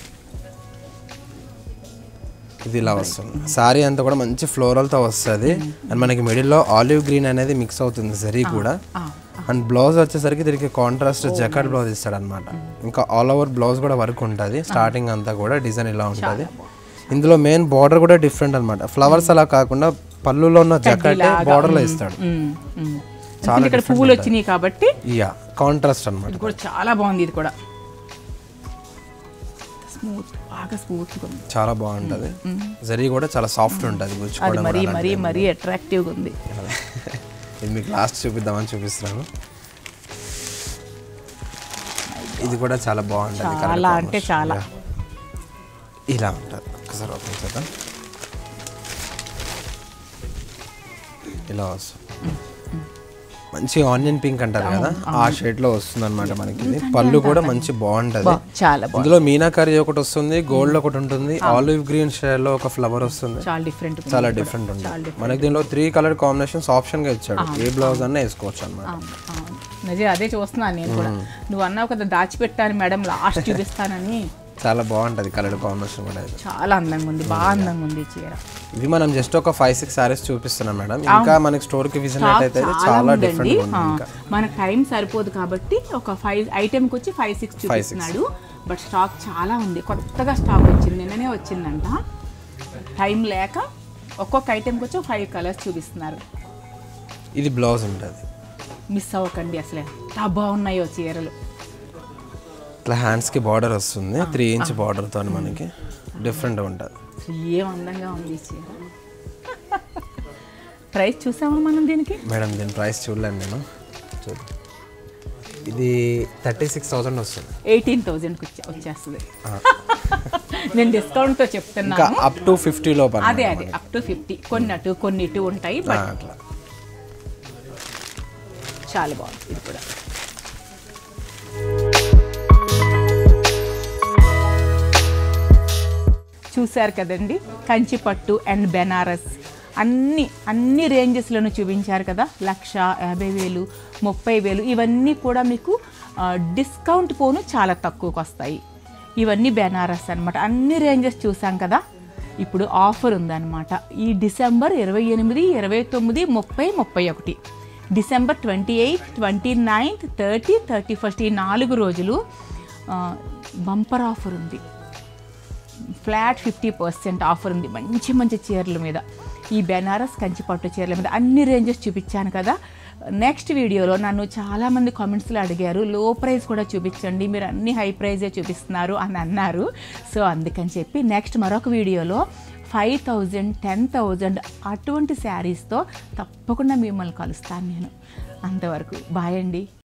ఇది ఇలా వస్తుంది సారీ అంతా కూడా మంచి ఫ్లోరల్ తో వస్తుంది అండ్ మనకి మిడిల్ లో ఆలివ్ గ్రీన్ అనేది మిక్స్ అవుతుంది జరీ కూడా అండ్ బ్లౌజ్ వచ్చేసరికి దీనికి కాంట్రాస్ట్ జకాట్ బ్లౌజ్ ఇస్తాడు అనమాట ఇంకా ఆల్ ఓవర్ బ్లౌజ్ కూడా వర్క్ ఉంటుంది స్టార్టింగ్ అంతా కూడా డిజైన్ ఇలా ఉంటుంది ఇందులో మెయిన్ బార్డర్ కూడా డిఫరెంట్ అన్నమాట ఫ్లవర్స్ అలా కాకుండా పళ్ళులో ఉన్న జకాట్ బార్డర్ లో ఇస్తాడు చాలా ఇక్కడ పువ్వులు వచ్చినాయి కాబట్టి యా కాంట్రాస్ట్ అన్నమాట ఇది కూడా చాలా బాగుంది ఇది కూడా స్మూత్ బాగా స్మూత్ ఉంది చాలా బాగుంటది జరీ కూడా చాలా సాఫ్ట్ ఉంటుంది అది గుచ్చుకోవడం మరీ మరీ మరీ అట్రాక్టివ్గా ఉంది ఇది మీకు లాస్ట్ చూపిద్దామని చూపిస్తున్నాను ఇది కూడా చాలా బాగుంటుంది colour చాలా అంటే combination. చాలా. Yeah. ఇలా ఉంటుంది ఒకసారి ఓపెన్ చేద్దాం ఇలా వస్తుంది మంచి ఆనియన్ పింక్ అంటారు కదా ఆ షేడ్ లో వస్తుంది అనమాట మనకి ఇది పళ్ళు కూడా మంచి బాగుంటది చాలా బాగుంది ఇందులో మీనాకరీ ఒకటి వస్తుంది గోల్డ్ ఒకటి ఉంటుంది ఆలివ్ గ్రీన్ షేడ్ లో ఒక ఫ్లవర్ వస్తుంది చాలా డిఫరెంట్ చాలా డిఫరెంట్ ఉంటుంది మనకి దీనిలో త్రీ కలర్ కాంబినేషన్స్ ఆప్షన్ గా ఇచ్చాడు ఏ బ్లౌజ్ అన్నా వేసుకోవచ్చు అనమాట నిజే అదే చూస్తున్నాను నేను కూడా నువ్వు అన్నావు కదా దాచిపెట్టాను మేడం లాస్ట్ చూపిస్తానని చాలా బాగుంటది కలర్ కాంబినేషన్ కూడా ఇది చాలా అందంగా ఉంది బాగా అందంగా ఉంది ఈ చీర ఇవి మనం జస్ట్ ఒక ఫైవ్ సిక్స్ సారీస్ చూపిస్తున్నాం మేడం ఇంకా మనకి స్టోర్ కి విజిట్ అయితే చాలా ఉందండి డిఫరెంట్ ఉంది ఆ, ఇంకా మనకు టైం సరిపోదు కాబట్టి ఒక ఫైవ్ ఐటెంకి వచ్చి ఫైవ్ సిక్స్ చూపిస్తున్నాడు బట్ స్టాక్ చాలా ఉంది కొత్తగా స్టాక్ వచ్చింది నిన్ననే వచ్చిందంట టైం లేక ఒక్కొక్క ఐటెంకి వచ్చి ఫైవ్ కలర్స్ చూపిస్తున్నారు ఇది బ్లౌజ్ ఉంటుంది మిస్ అవ్వకండి అసలు ఎంత బాగున్నాయో చీరలు ఇట్లా హ్యాండ్స్ కి బార్డర్ వస్తుంది త్రీ ఇంచ్ బార్డర్ తో మనకి డిఫరెంట్ ఉంటుంది అసలు ఏం అందంగా ఉంది ఈ చీర ప్రైస్ చూసామా మనం దీనికి మేడం దీని ప్రైస్ చూడలేను నేను చూద్దాం ఇది థర్టీ సిక్స్ థౌసండ్ వస్తుంది ఎయిటీన్ థౌజండ్కి వచ్చే వచ్చేస్తుంది నేను డిస్కౌంట్తో చెప్తున్నాను ఇంకా అప్ టు ఫిఫ్టీ లోపల అదే అదే అప్ టు ఫిఫ్టీ కొన్ని అటు కొన్ని ఇటు ఉంటాయి ఆ, బట్ అట్లా చాలా బాగుంది ఇది కూడా చూశారు కదండి కంచి పట్టు అండ్ బెనారస్ అన్ని అన్ని రేంజెస్లోనూ చూపించారు కదా లక్ష యాభై వేలు ముప్పై వేలు ఇవన్నీ కూడా మీకు ఆ, డిస్కౌంట్ పోను చాలా తక్కువకి వస్తాయి ఇవన్నీ బెనారస్ అన్నమాట అన్ని రేంజెస్ చూసాం కదా ఇప్పుడు ఆఫర్ ఉందన్నమాట ఈ డిసెంబర్ ఇరవై ఎనిమిది ఇరవై తొమ్మిది ముప్పై ముప్పై ఒకటి December twenty eighth twenty ninth thirty thirty first ఈ నాలుగు రోజులు బంపర్ ఆఫర్ ఉంది ఫ్లాట్ ఫిఫ్టీ పర్సెంట్ ఆఫర్ ఉంది మంచి మంచి చీరల మీద ఈ బెనారస్ కంచి పట్టు చీరల మీద అన్ని రేంజెస్ చూపించాను కదా నెక్స్ట్ వీడియోలో నన్ను చాలామంది కామెంట్స్లో అడిగారు లో ప్రైస్ కూడా చూపించండి మీరు అన్ని హై ప్రైజే చూపిస్తున్నారు అని అన్నారు సో అందుకని చెప్పి నెక్స్ట్ మరొక వీడియోలో ఫైవ్ థౌజండ్ టెన్ థౌజండ్ అటువంటి శారీస్తో తప్పకుండా మిమ్మల్ని కలుస్తాను నేను అంతవరకు బాయ్ అండి